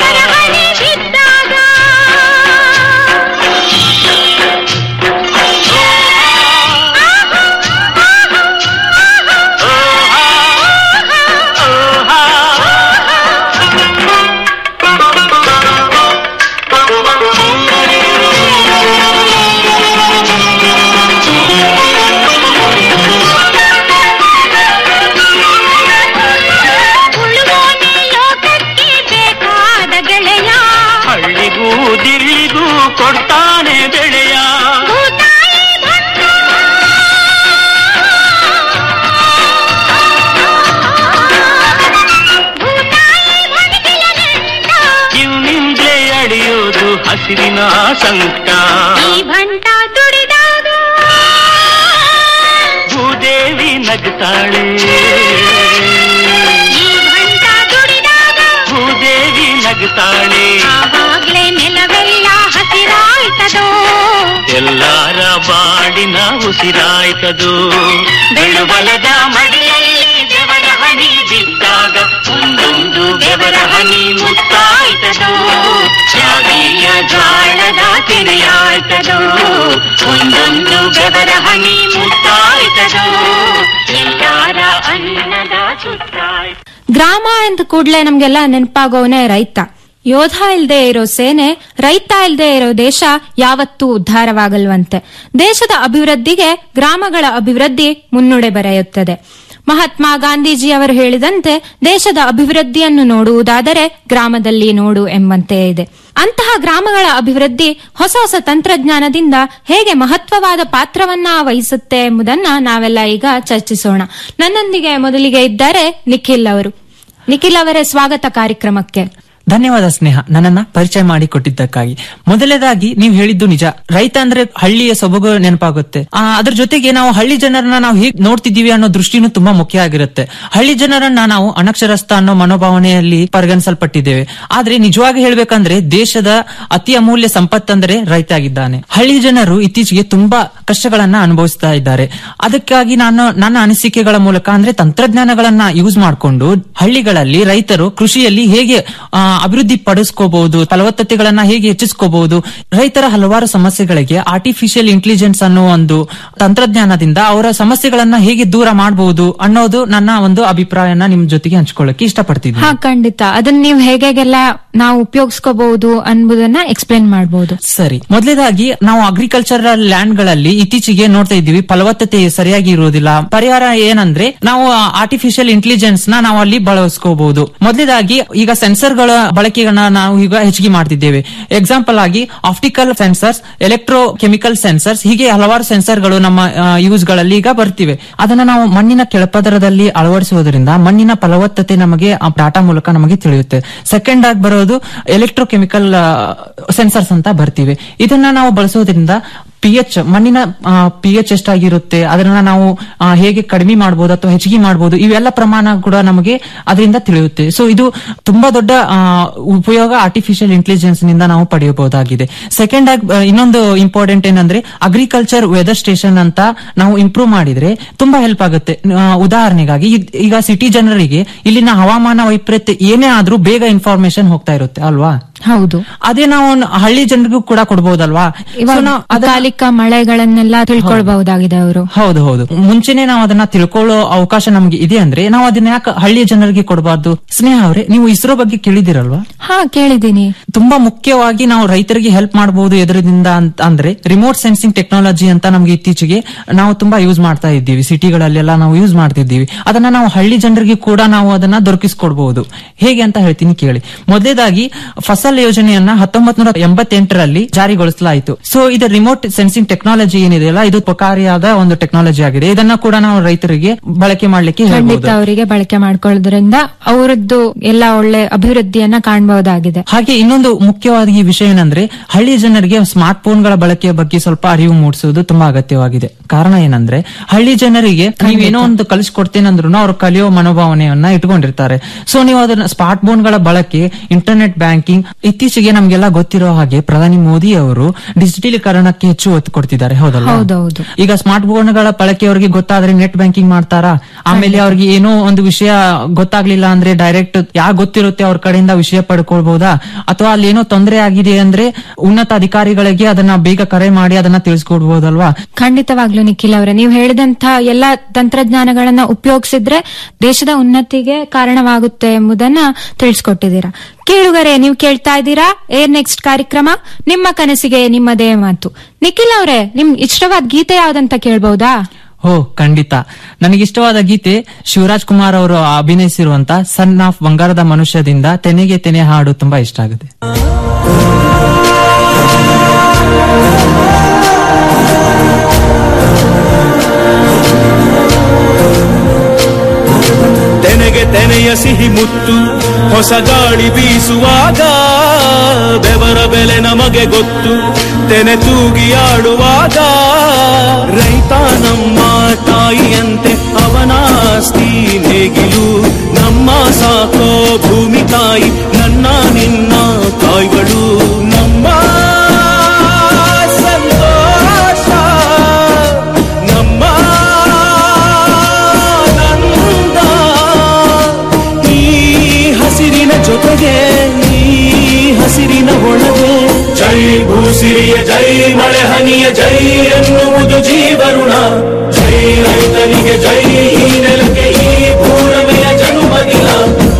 ಉಳುವೋನೆ ಲೋಕಕ್ಕೆ ಬೇಕಾದ ಗೆಳೆಯ ಹಳ್ಳಿಗೂ ದಿಲ್ಲಿಗೂ ಕೊಡ್ತಾನೆ ಬೆಳೆಯ ಭೂತಾಯಿ ಭಕ್ತ ಭೂತಾಯಿ ಭಣಿಗಿಲನೆಂದ ಇವನಿಂದಲೇ ಅಳಿಯೋದು ಹಸಿರಿನ ಸಂಕಟ ಈ ಭಂಟ ದುಡಿದಾಗ ಭೂದೇವಿ ನಗ್ತಾಳೆ ಈ ಭಂಟ ದುಡಿದಾಗ ಭೂದೇವಿ ನಗ್ತಾಳೆ ಆವಾಗ್ಲೇ ನೆಲವೆಲ್ಲ ಹಸಿರಾಯ್ತದೋ ಎಲ್ಲಾರ ಬಾಡಿನ ಉಸಿರಾಯ್ತದು ಬೆಳುಬಲದ ಮಡಿಯಲ್ಲಿ ಬೆವರ ಹನಿ ಬಿದ್ದಾಗ ಒಂದೊಂದು ಬೆವರ ಹನಿ ಮುತ್ತಾಯ್ತದೋ ಶಾವಿಯ ಜ್ವಾಳದ ತೆನೆಯಾಯ್ತದೋ ಒಂದೊಂದು ಬೆವರ ಹನಿ ಮುತ್ತಾಯ್ತದೋ ಎಲ್ಲಾರ ಅನ್ನದ ಸುತ್ತ ಗ್ರಾಮ ಎಂದ ಕೂಡ್ಲೆ ನಮ್ಗೆಲ್ಲ ನೆನಪಾಗೋನೆ ರೈತ ಯೋಧ ಇಲ್ದೇ ಇರೋ ಸೇನೆ ರೈತ ಇಲ್ದೇ ಇರೋ ದೇಶ ಯಾವತ್ತೂ ಉದ್ಧಾರವಾಗಲ್ವಂತೆ ದೇಶದ ಅಭಿವೃದ್ಧಿಗೆ ಗ್ರಾಮಗಳ ಅಭಿವೃದ್ಧಿ ಮುನ್ನುಡೆ ಬರೆಯುತ್ತದೆ ಮಹಾತ್ಮ ಗಾಂಧೀಜಿ ಅವರು ಹೇಳಿದಂತೆ ದೇಶದ ಅಭಿವೃದ್ಧಿಯನ್ನು ನೋಡುವುದಾದರೆ ಗ್ರಾಮದಲ್ಲಿ ನೋಡು ಎಂಬಂತೆ ಇದೆ ಅಂತಹ ಗ್ರಾಮಗಳ ಅಭಿವೃದ್ಧಿ ಹೊಸ ಹೊಸ ತಂತ್ರಜ್ಞಾನದಿಂದ ಹೇಗೆ ಮಹತ್ವವಾದ ಪಾತ್ರವನ್ನ ವಹಿಸುತ್ತೆ ಎಂಬುದನ್ನ ನಾವೆಲ್ಲ ಈಗ ಚರ್ಚಿಸೋಣ ನನ್ನೊಂದಿಗೆ ಮೊದಲಿಗೆ ಇದ್ದಾರೆ ನಿಖಿಲ್ ಅವರು ನಿಖಿಲ್ ಅವರೇ ಸ್ವಾಗತ ಕಾರ್ಯಕ್ರಮಕ್ಕೆ ಧನ್ಯವಾದ ಸ್ನೇಹ ನನ್ನನ್ನ ಪರಿಚಯ ಮಾಡಿ ಕೊಟ್ಟಿದ್ದಕ್ಕಾಗಿ ಮೊದಲನೇದಾಗಿ ನೀವು ಹೇಳಿದ್ದು ನಿಜ ರೈತ ಅಂದ್ರೆ ಹಳ್ಳಿಯ ಸೊಬಗು ನೆನಪಾಗುತ್ತೆ ಆ, ಅದ್ರ ಜೊತೆಗೆ ನಾವು ಹಳ್ಳಿ ಜನರನ್ನ ನಾವು ಹೇಗ್ ನೋಡ್ತಿದ್ದೀವಿ ಅನ್ನೋ ದೃಷ್ಟಿನೂ ತುಂಬಾ ಮುಖ್ಯ ಆಗಿರುತ್ತೆ ಹಳ್ಳಿ ಜನರನ್ನ ನಾವು ಅನಕ್ಷರಸ್ಥ ಅನ್ನೋ ಮನೋಭಾವನೆಯಲ್ಲಿ ಪರಿಗಣಿಸಲ್ಪಟ್ಟಿದ್ದೇವೆ ಆದ್ರೆ ನಿಜವಾಗಿ ಹೇಳ್ಬೇಕಂದ್ರೆ ದೇಶದ ಅತಿ ಅಮೂಲ್ಯ ಸಂಪತ್ತಂದ್ರೆ ರೈತ ಆಗಿದ್ದಾನೆ ಹಳ್ಳಿ ಜನರು ಇತ್ತೀಚೆಗೆ ತುಂಬಾ ಕಷ್ಟಗಳನ್ನ ಅನುಭವಿಸ್ತಾ ಇದ್ದಾರೆ ಅದಕ್ಕಾಗಿ ನಾನು ನನ್ನ ಅನಿಸಿಕೆಗಳ ಮೂಲಕ ಅಂದ್ರೆ ತಂತ್ರಜ್ಞಾನಗಳನ್ನ ಯೂಸ್ ಮಾಡಿಕೊಂಡು ಹಳ್ಳಿಗಳಲ್ಲಿ ರೈತರು ಕೃಷಿಯಲ್ಲಿ ಹೇಗೆ ಆ, ಅಭಿವೃದ್ಧಿ ಪಡಿಸ್ಕೋಬಹುದು ಫಲವತ್ತತೆಗಳನ್ನ ಹೇಗೆ ಹೆಚ್ಚಿಸ್ಕೋಬಹುದು ರೈತರ ಹಲವಾರು ಸಮಸ್ಯೆಗಳಿಗೆ ಆರ್ಟಿಫಿಷಿಯಲ್ ಇಂಟೆಲಿಜೆನ್ಸ್ ಅನ್ನೋ ಒಂದು ತಂತ್ರಜ್ಞಾನದಿಂದ ಅವರ ಸಮಸ್ಯೆಗಳನ್ನ ಹೇಗೆ ದೂರ ಮಾಡಬಹುದು ಅನ್ನೋದು ನನ್ನ ಒಂದು ಅಭಿಪ್ರಾಯನ ನಿಮ್ ಜೊತೆಗೆ ಹಂಚ್ಕೊಳ್ಳಕ್ಕೆ ಇಷ್ಟಪಡ್ತಿದ್ದೀನಿ ಹಾ ಖಂಡಿತ ಅದನ್ನ ನೀವು ಹೇಗೆಲ್ಲ ನಾವು ಉಪಯೋಗಿಸ್ಕೋಬಹುದು ಅನ್ಬೋದನ್ನ ಎಕ್ಸ್ಪ್ಲೇನ್ ಮಾಡಬಹುದು ಸರಿ ಮೊದಲೇದಾಗಿ ನಾವು ಅಗ್ರಿಕಲ್ಚರಲ್ ಲ್ಯಾಂಡ್ ಗಳಲ್ಲಿ ಇತ್ತೀಚೆಗೆ ನೋಡ್ತಾ ಇದ್ದೀವಿ ಫಲವತ್ತತೆ ಸರಿಯಾಗಿ ಇರುವುದಿಲ್ಲ ಪರಿಹಾರ ಏನಂದ್ರೆ ನಾವು ಆರ್ಟಿಫಿಷಿಯಲ್ ಇಂಟೆಲಿಜೆನ್ಸ್ ನ ನಾವು ಅಲ್ಲಿ ಬಳಸ್ಕೋಬಹುದು ಮೊದಲೇದಾಗಿ ಈಗ ಸೆನ್ಸರ್ ಗಳ ಬಳಕೆಗಳನ್ನ ನಾವು ಈಗ ಹೆಚ್ಚಿಗೆ ಮಾಡ್ತಿದ್ದೇವೆ ಎಕ್ಸಾಂಪಲ್ ಆಗಿ optical sensors electro chemical sensors ಹೀಗೆ ಹಲವಾರು ಸೆನ್ಸರ್ ಗಳು ನಮ್ಮ ಯೂಸ್ ಗಳಲ್ಲಿ ಈಗ ಬರ್ತಿವೆ ಅದನ್ನ ನಾವು ಮಣ್ಣಿನ ಕೆಳಪದರದಲ್ಲಿ ಅಳವಡಿಸುವುದರಿಂದ ಮಣ್ಣಿನ ಫಲವತ್ತತೆ ನಮಗೆ ಆ ಡಾಟಾ ಮೂಲಕ ನಮಗೆ ತಿಳಿಯುತ್ತೆ ಸೆಕೆಂಡ್ ಆಗಿ ಬರೋದು ಎಲೆಕ್ಟ್ರೋ ಕೆಮಿಕಲ್ ಸೆನ್ಸರ್ಸ್ ಅಂತ ಬರ್ತಿವೆ ಇದನ್ನ ನಾವು ಬಳಸೋದ್ರಿಂದ ಪಿ ಎಚ್ ಮಣ್ಣಿನ ಪಿ ಎಚ್ ಎಷ್ಟಾಗಿರುತ್ತೆ ಅದನ್ನ ನಾವು ಆ, ಹೇಗೆ ಕಡಿಮೆ ಮಾಡಬಹುದು ಅಥವಾ ಹೆಚ್ಚಿಗೆ ಮಾಡಬಹುದು ಇವೆಲ್ಲ ಪ್ರಮಾಣ ಕೂಡ ನಮಗೆ ಅದರಿಂದ ತಿಳಿಯುತ್ತೆ ಸೊ ಇದು ತುಂಬಾ ದೊಡ್ಡ ಆ, ಉಪಯೋಗ ಆರ್ಟಿಫಿಷಿಯಲ್ ಇಂಟೆಲಿಜೆನ್ಸ್ ನಿಂದ ನಾವು ಪಡೆಯಬಹುದಾಗಿದೆ ಸೆಕೆಂಡ್ ಆಗಿ ಆ, ಇನ್ನೊಂದು ಇಂಪಾರ್ಟೆಂಟ್ ಏನಂದ್ರೆ ಅಗ್ರಿಕಲ್ಚರ್ ವೆದರ್ ಸ್ಟೇಷನ್ ಅಂತ ನಾವು ಇಂಪ್ರೂವ್ ಮಾಡಿದ್ರೆ ತುಂಬಾ ಹೆಲ್ಪ್ ಆಗುತ್ತೆ ಆ, ಉದಾಹರಣೆಗಾಗಿ ಇದ್- ಈಗ ಸಿಟಿ ಜನರಿಗೆ ಇಲ್ಲಿನ ಹವಾಮಾನ ವೈಪರೀತ್ಯ ಏನೇ ಆದ್ರೂ ಬೇಗ ಇನ್ಫಾರ್ಮೇಶನ್ ಹೋಗ್ತಾ ಇರುತ್ತೆ ಅಲ್ವಾ ಹೌದು ಅದೇ ನಾವು ಹಳ್ಳಿ ಜನರಿಗೂ ಕೂಡ ಕೊಡ್ಬೋದಲ್ವಾ ಇವಾಗ So ನಾವು ಅದನ್ನ- ಅಕಾಲಿಕ ಮಳೆಗಳನ್ನೆಲ್ಲ ತಿಳ್ಕೊಳ್ಬಹುದಾಗಿದೆ ಅವರು ಹೌದು ಹೌದು ಮುಂಚೆನೆ ನಾವು ಅದನ್ನ ತಿಳ್ಕೊಳ್ಳೋ ಅವಕಾಶ ನಮ್ಗೆ ಇದೆ ಅಂದ್ರೆ ನಾವು ಅದನ್ನ ಯಾಕೆ ಹಳ್ಳಿಯ ಜನರಿಗೆ ಕೊಡಬಾರ್ದು ಸ್ನೇಹ ಅವ್ರೆ ನೀವು ಇಸ್ರೋ ಬಗ್ಗೆ ಕೇಳಿದಿರಲ್ವಾ ಹಾ ಕೇಳಿದ್ದೀನಿ ತುಂಬಾ ಮುಖ್ಯವಾಗಿ ನಾವು ರೈತರಿಗೆ ಹೆಲ್ಪ್ ಮಾಡಬಹುದು ಎದುರದಿಂದ ಅಂತ ಅಂದ್ರೆ ರಿಮೋಟ್ ಸೆನ್ಸಿಂಗ್ ಟೆಕ್ನಾಲಜಿ ಅಂತ ನಮ್ಗೆ ಇತ್ತೀಚೆಗೆ ನಾವು ತುಂಬಾ ಯೂಸ್ ಮಾಡ್ತಾ ಇದ್ದೀವಿ ಸಿಟಿಗಳಲ್ಲೆಲ್ಲ ನಾವು ಯೂಸ್ ಮಾಡ್ತಿದ್ದೀವಿ ಅದನ್ನ ನಾವು ಹಳ್ಳಿ ಜನರಿಗೆ ಕೂಡ ನಾವು ಅದನ್ನ ದೊರಕಿಸ್ಕೊಡ್ಬಹುದು ಹೇಗೆ ಅಂತ ಹೇಳ್ತೀನಿ ಕೇಳಿ ಮೊದಲೇದಾಗಿ ಫಸಲ್ ಯೋಜನೆಯನ್ನ ಹತ್ತೊಂಬತ್ ನೂರ ಎಂಬತ್ತೆಂಟರಲ್ಲಿ ಜಾರಿಗೊಳಿಸಲಾಯಿತು ಸೊ ಇದು ರಿಮೋಟ್ ಸೆನ್ಸಿಂಗ್ ಟೆಕ್ನಾಲಜಿ ಏನಿದೆಯಲ್ಲ ಇದು ಉಪಕಾರಿಯಾದ ಒಂದು ಟೆಕ್ನಾಲಜಿ ಆಗಿದೆ ಇದನ್ನ ಕೂಡ ನಾವು ರೈತರಿಗೆ ಬಳಕೆ ಮಾಡ್ಲಿಕ್ಕೆ ಖಂಡಿತ ಹೇಳ್ಬೋದು ಅವರಿಗೆ ಬಳಕೆ ಮಾಡ್ಕೊಳ್ಳೋದ್ರಿಂದ ಅವರದ್ದು ಎಲ್ಲ ಒಳ್ಳೆ ಅಭಿವೃದ್ಧಿಯನ್ನ ಕಾಣಬಹುದಾಗಿದೆ ಹಾಗೆ ಇನ್ನೊಂದು ಮುಖ್ಯವಾದ ಈ ವಿಷಯ ಏನಂದ್ರೆ ಹಳ್ಳಿ ಜನರಿಗೆ ಸ್ಮಾರ್ಟ್ ಫೋನ್ಗಳ ಬಳಕೆಯ ಬಗ್ಗೆ ಸ್ವಲ್ಪ ಅರಿವು ಮೂಡಿಸುವುದು ತುಂಬಾ ಅಗತ್ಯವಾಗಿದೆ ಕಾರಣ ಏನಂದ್ರೆ ಹಳ್ಳಿ ಜನರಿಗೆ ನೀವೇನೋ ಒಂದು ಕಲಿಸ್ಕೊಡ್ತೇನಂದ್ರು ಅವ್ರು ಕಲಿಯೋ ಮನೋಭಾವನೆಯನ್ನ ಇಟ್ಕೊಂಡಿರ್ತಾರೆ ಸೊ ನೀವು ಅದನ್ನ ಸ್ಮಾರ್ಟ್ ಫೋನ್ಗಳ ಬಳಕೆ ಇಂಟರ್ನೆಟ್ ಬ್ಯಾಂಕಿಂಗ್ ಇತ್ತೀಚೆಗೆ ನಮ್ಗೆಲ್ಲ ಗೊತ್ತಿರೋ ಹಾಗೆ ಪ್ರಧಾನಿ ಮೋದಿ ಅವರು ಡಿಜಿಟಲೀಕರಣಕ್ಕೆ ಹೆಚ್ಚು ಒತ್ತು ಕೊಡ್ತಿದ್ದಾರೆ ಹೌದಲ್ಲ ಹೌದೌದು ಈಗ ಸ್ಮಾರ್ಟ್ ಫೋನ್ಗಳ ಬಳಕೆ ಅವರಿಗೆ ಗೊತ್ತಾದ್ರೆ ನೆಟ್ ಬ್ಯಾಂಕಿಂಗ್ ಮಾಡ್ತಾರಾ ಆಮೇಲೆ ಅವ್ರಿಗೆ ಏನೋ ಒಂದು ವಿಷಯ ಗೊತ್ತಾಗ್ಲಿಲ್ಲ ಅಂದ್ರೆ ಡೈರೆಕ್ಟ್ ಯಾಕೆ ಗೊತ್ತಿರುತ್ತೆ ಅವ್ರ ಕಡೆಯಿಂದ ವಿಷಯ ಪಡ್ಕೊಳ್ಬಹುದಾ ಅಥವಾ ಅಲ್ಲಿ ಏನೋ ತೊಂದರೆ ಆಗಿದೆ ಅಂದ್ರೆ ಉನ್ನತ ಅಧಿಕಾರಿಗಳಿಗೆ ಅದನ್ನ ಬೇಗ ಕರೆ ಮಾಡಿ ಅದನ್ನ ತಿಳಿಸ್ಕೊಡ್ಬಹುದಲ್ವಾ ಖಂಡಿತವಾಗ್ಲೂ ನಿಖಿಲ್ ಅವರೇ ನೀವು ಹೇಳಿದಂತ ಎಲ್ಲ ತಂತ್ರಜ್ಞಾನಗಳನ್ನ ಉಪಯೋಗಿಸಿದ್ರೆ ದೇಶದ ಉನ್ನತಿಗೆ ಕಾರಣವಾಗುತ್ತೆ ಎಂಬುದನ್ನ ತಿಳಿಸ್ಕೊಟ್ಟಿದ್ದೀರಾ ಕೇಳುಗರೆ ನೀವು ಕೇಳ್ತಾ ಇದ್ದೀರಾ ಏರ್ ನೆಕ್ಸ್ಟ್ ಕಾರ್ಯಕ್ರಮ ನಿಮ್ಮ ಕನಸಿಗೆ ನಿಮ್ಮದೇ ಮಾತು ನಿಖಿಲ್ ಅವರೇ ನಿಮ್ ಇಷ್ಟವಾದ ಗೀತೆ ಯಾವ್ದಂತ ಕೇಳ್ಬಹುದಾ ಹೋ ಖಂಡಿತ ನನಗಿಷ್ಟವಾದ ಗೀತೆ ಶಿವರಾಜ್ ಕುಮಾರ್ ಅವರು ಅಭಿನಯಿಸಿರುವಂತ ಸನ್ ಆಫ್ ಬಂಗಾರದ ಮನುಷ್ಯದಿಂದ ತೆನೆಗೆ ತೆನೆ ಹಾಡು ತುಂಬಾ ಇಷ್ಟ ಆಗುತ್ತೆ ತೆನೆಗೆ ತೆನೆಯ ಸಿಹಿ ಮುತ್ತು ಹೊಸ ಗಾಳಿ ಬೀಸುವಾಗ ಬೆವರ ಬೆಲೆ ನಮಗೆ ಗೊತ್ತು ತೆನೆ ತೂಗಿ ಆಡುವಾಗ ರೈತ ನಮ್ಮ ತಾಯಿಯಂತೆ ಅವನಾಸ್ತಿ ನೇಗಿಲು ನಮ್ಮ ಸಾಕೋ ಭೂಮಿ ತಾಯಿ ನನ್ನ ನಿನ್ನ ತಾಯಿಗಳು ನಮ್ಮ ಸಂತೋಷ ನಮ್ಮ ಆನಂದ ಈ ಹಸಿರಿನ ಜೊತೆಗೆ ಈ ಹಸಿರಿನ ಒಳಗೆ ಜೈ ಭೂಸಿರಿಯ ಜೈ ಮಳೆ ಹನಿಯ ಜೈ ಎನ್ನುವುದು ಜೀವರುಣ ಜೈ ರೈತನಿಗೆ ಜೈ ಈ ನೆಲಕ್ಕೆ ಈ ಭೂರಮೆಯ ಜನುಮದಿನ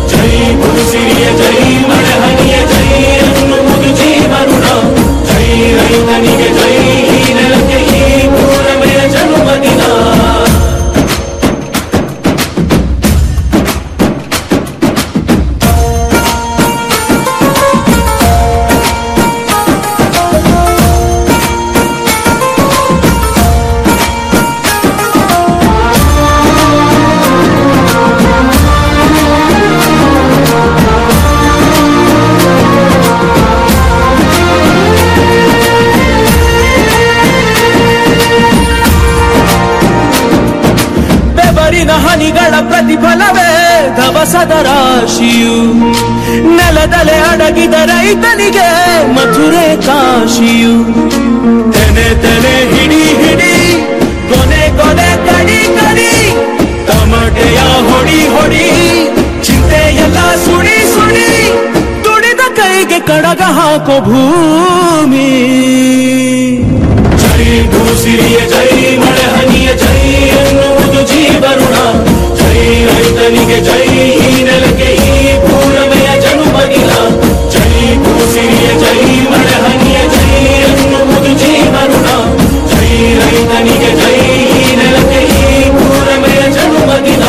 ಧವಸದ ರಾಶಿಯು ನೆಲದಲೆ ಅಡಗಿದ ರೈತನಿಗೆ ಮಥುರೆ ಕಾಶಿಯು ತೆನೆ ತೆನೆ ಹಿಡಿ ಹಿಡಿ ಕೊನೆ ಕೊನೆ ಕಡಿ ಕಡಿ ತಮಟೆಯ ಹೊಡಿ ಹೊಡಿ ಚಿಂತೆಯೆಲ್ಲ ಸುಡಿ ಸುಡಿ ದುಡಿದ ಕೈಗೆ ಕಡಗ ಹಾಕೋ ಭೂಮಿ ಜೈ ಭೂಸಿರಿಯ ಜೈ ಮಳೆ ಹನಿಯ ಜೈ ಎನ್ನುವುದು ಜೀವರುಣ ಜೈ ರೈತನಿಗೆ ಜೈ ಈ ನೆಲಕ್ಕೆ ಈ ಭೂರಮೆಯ ಜನುಮದಿನ ಜೈ ಭೂಸಿರಿಯ ಜೈ ಮಳೆ ಹನಿಯ ಜೈ ಎನ್ನುವುದು ಜೀವರುಣ ಜೈ ರೈತನಿಗೆ ಜೈ ಈ ನೆಲಕ್ಕೆ ಈ ಭೂರಮೆಯ ಜನುಮದಿನ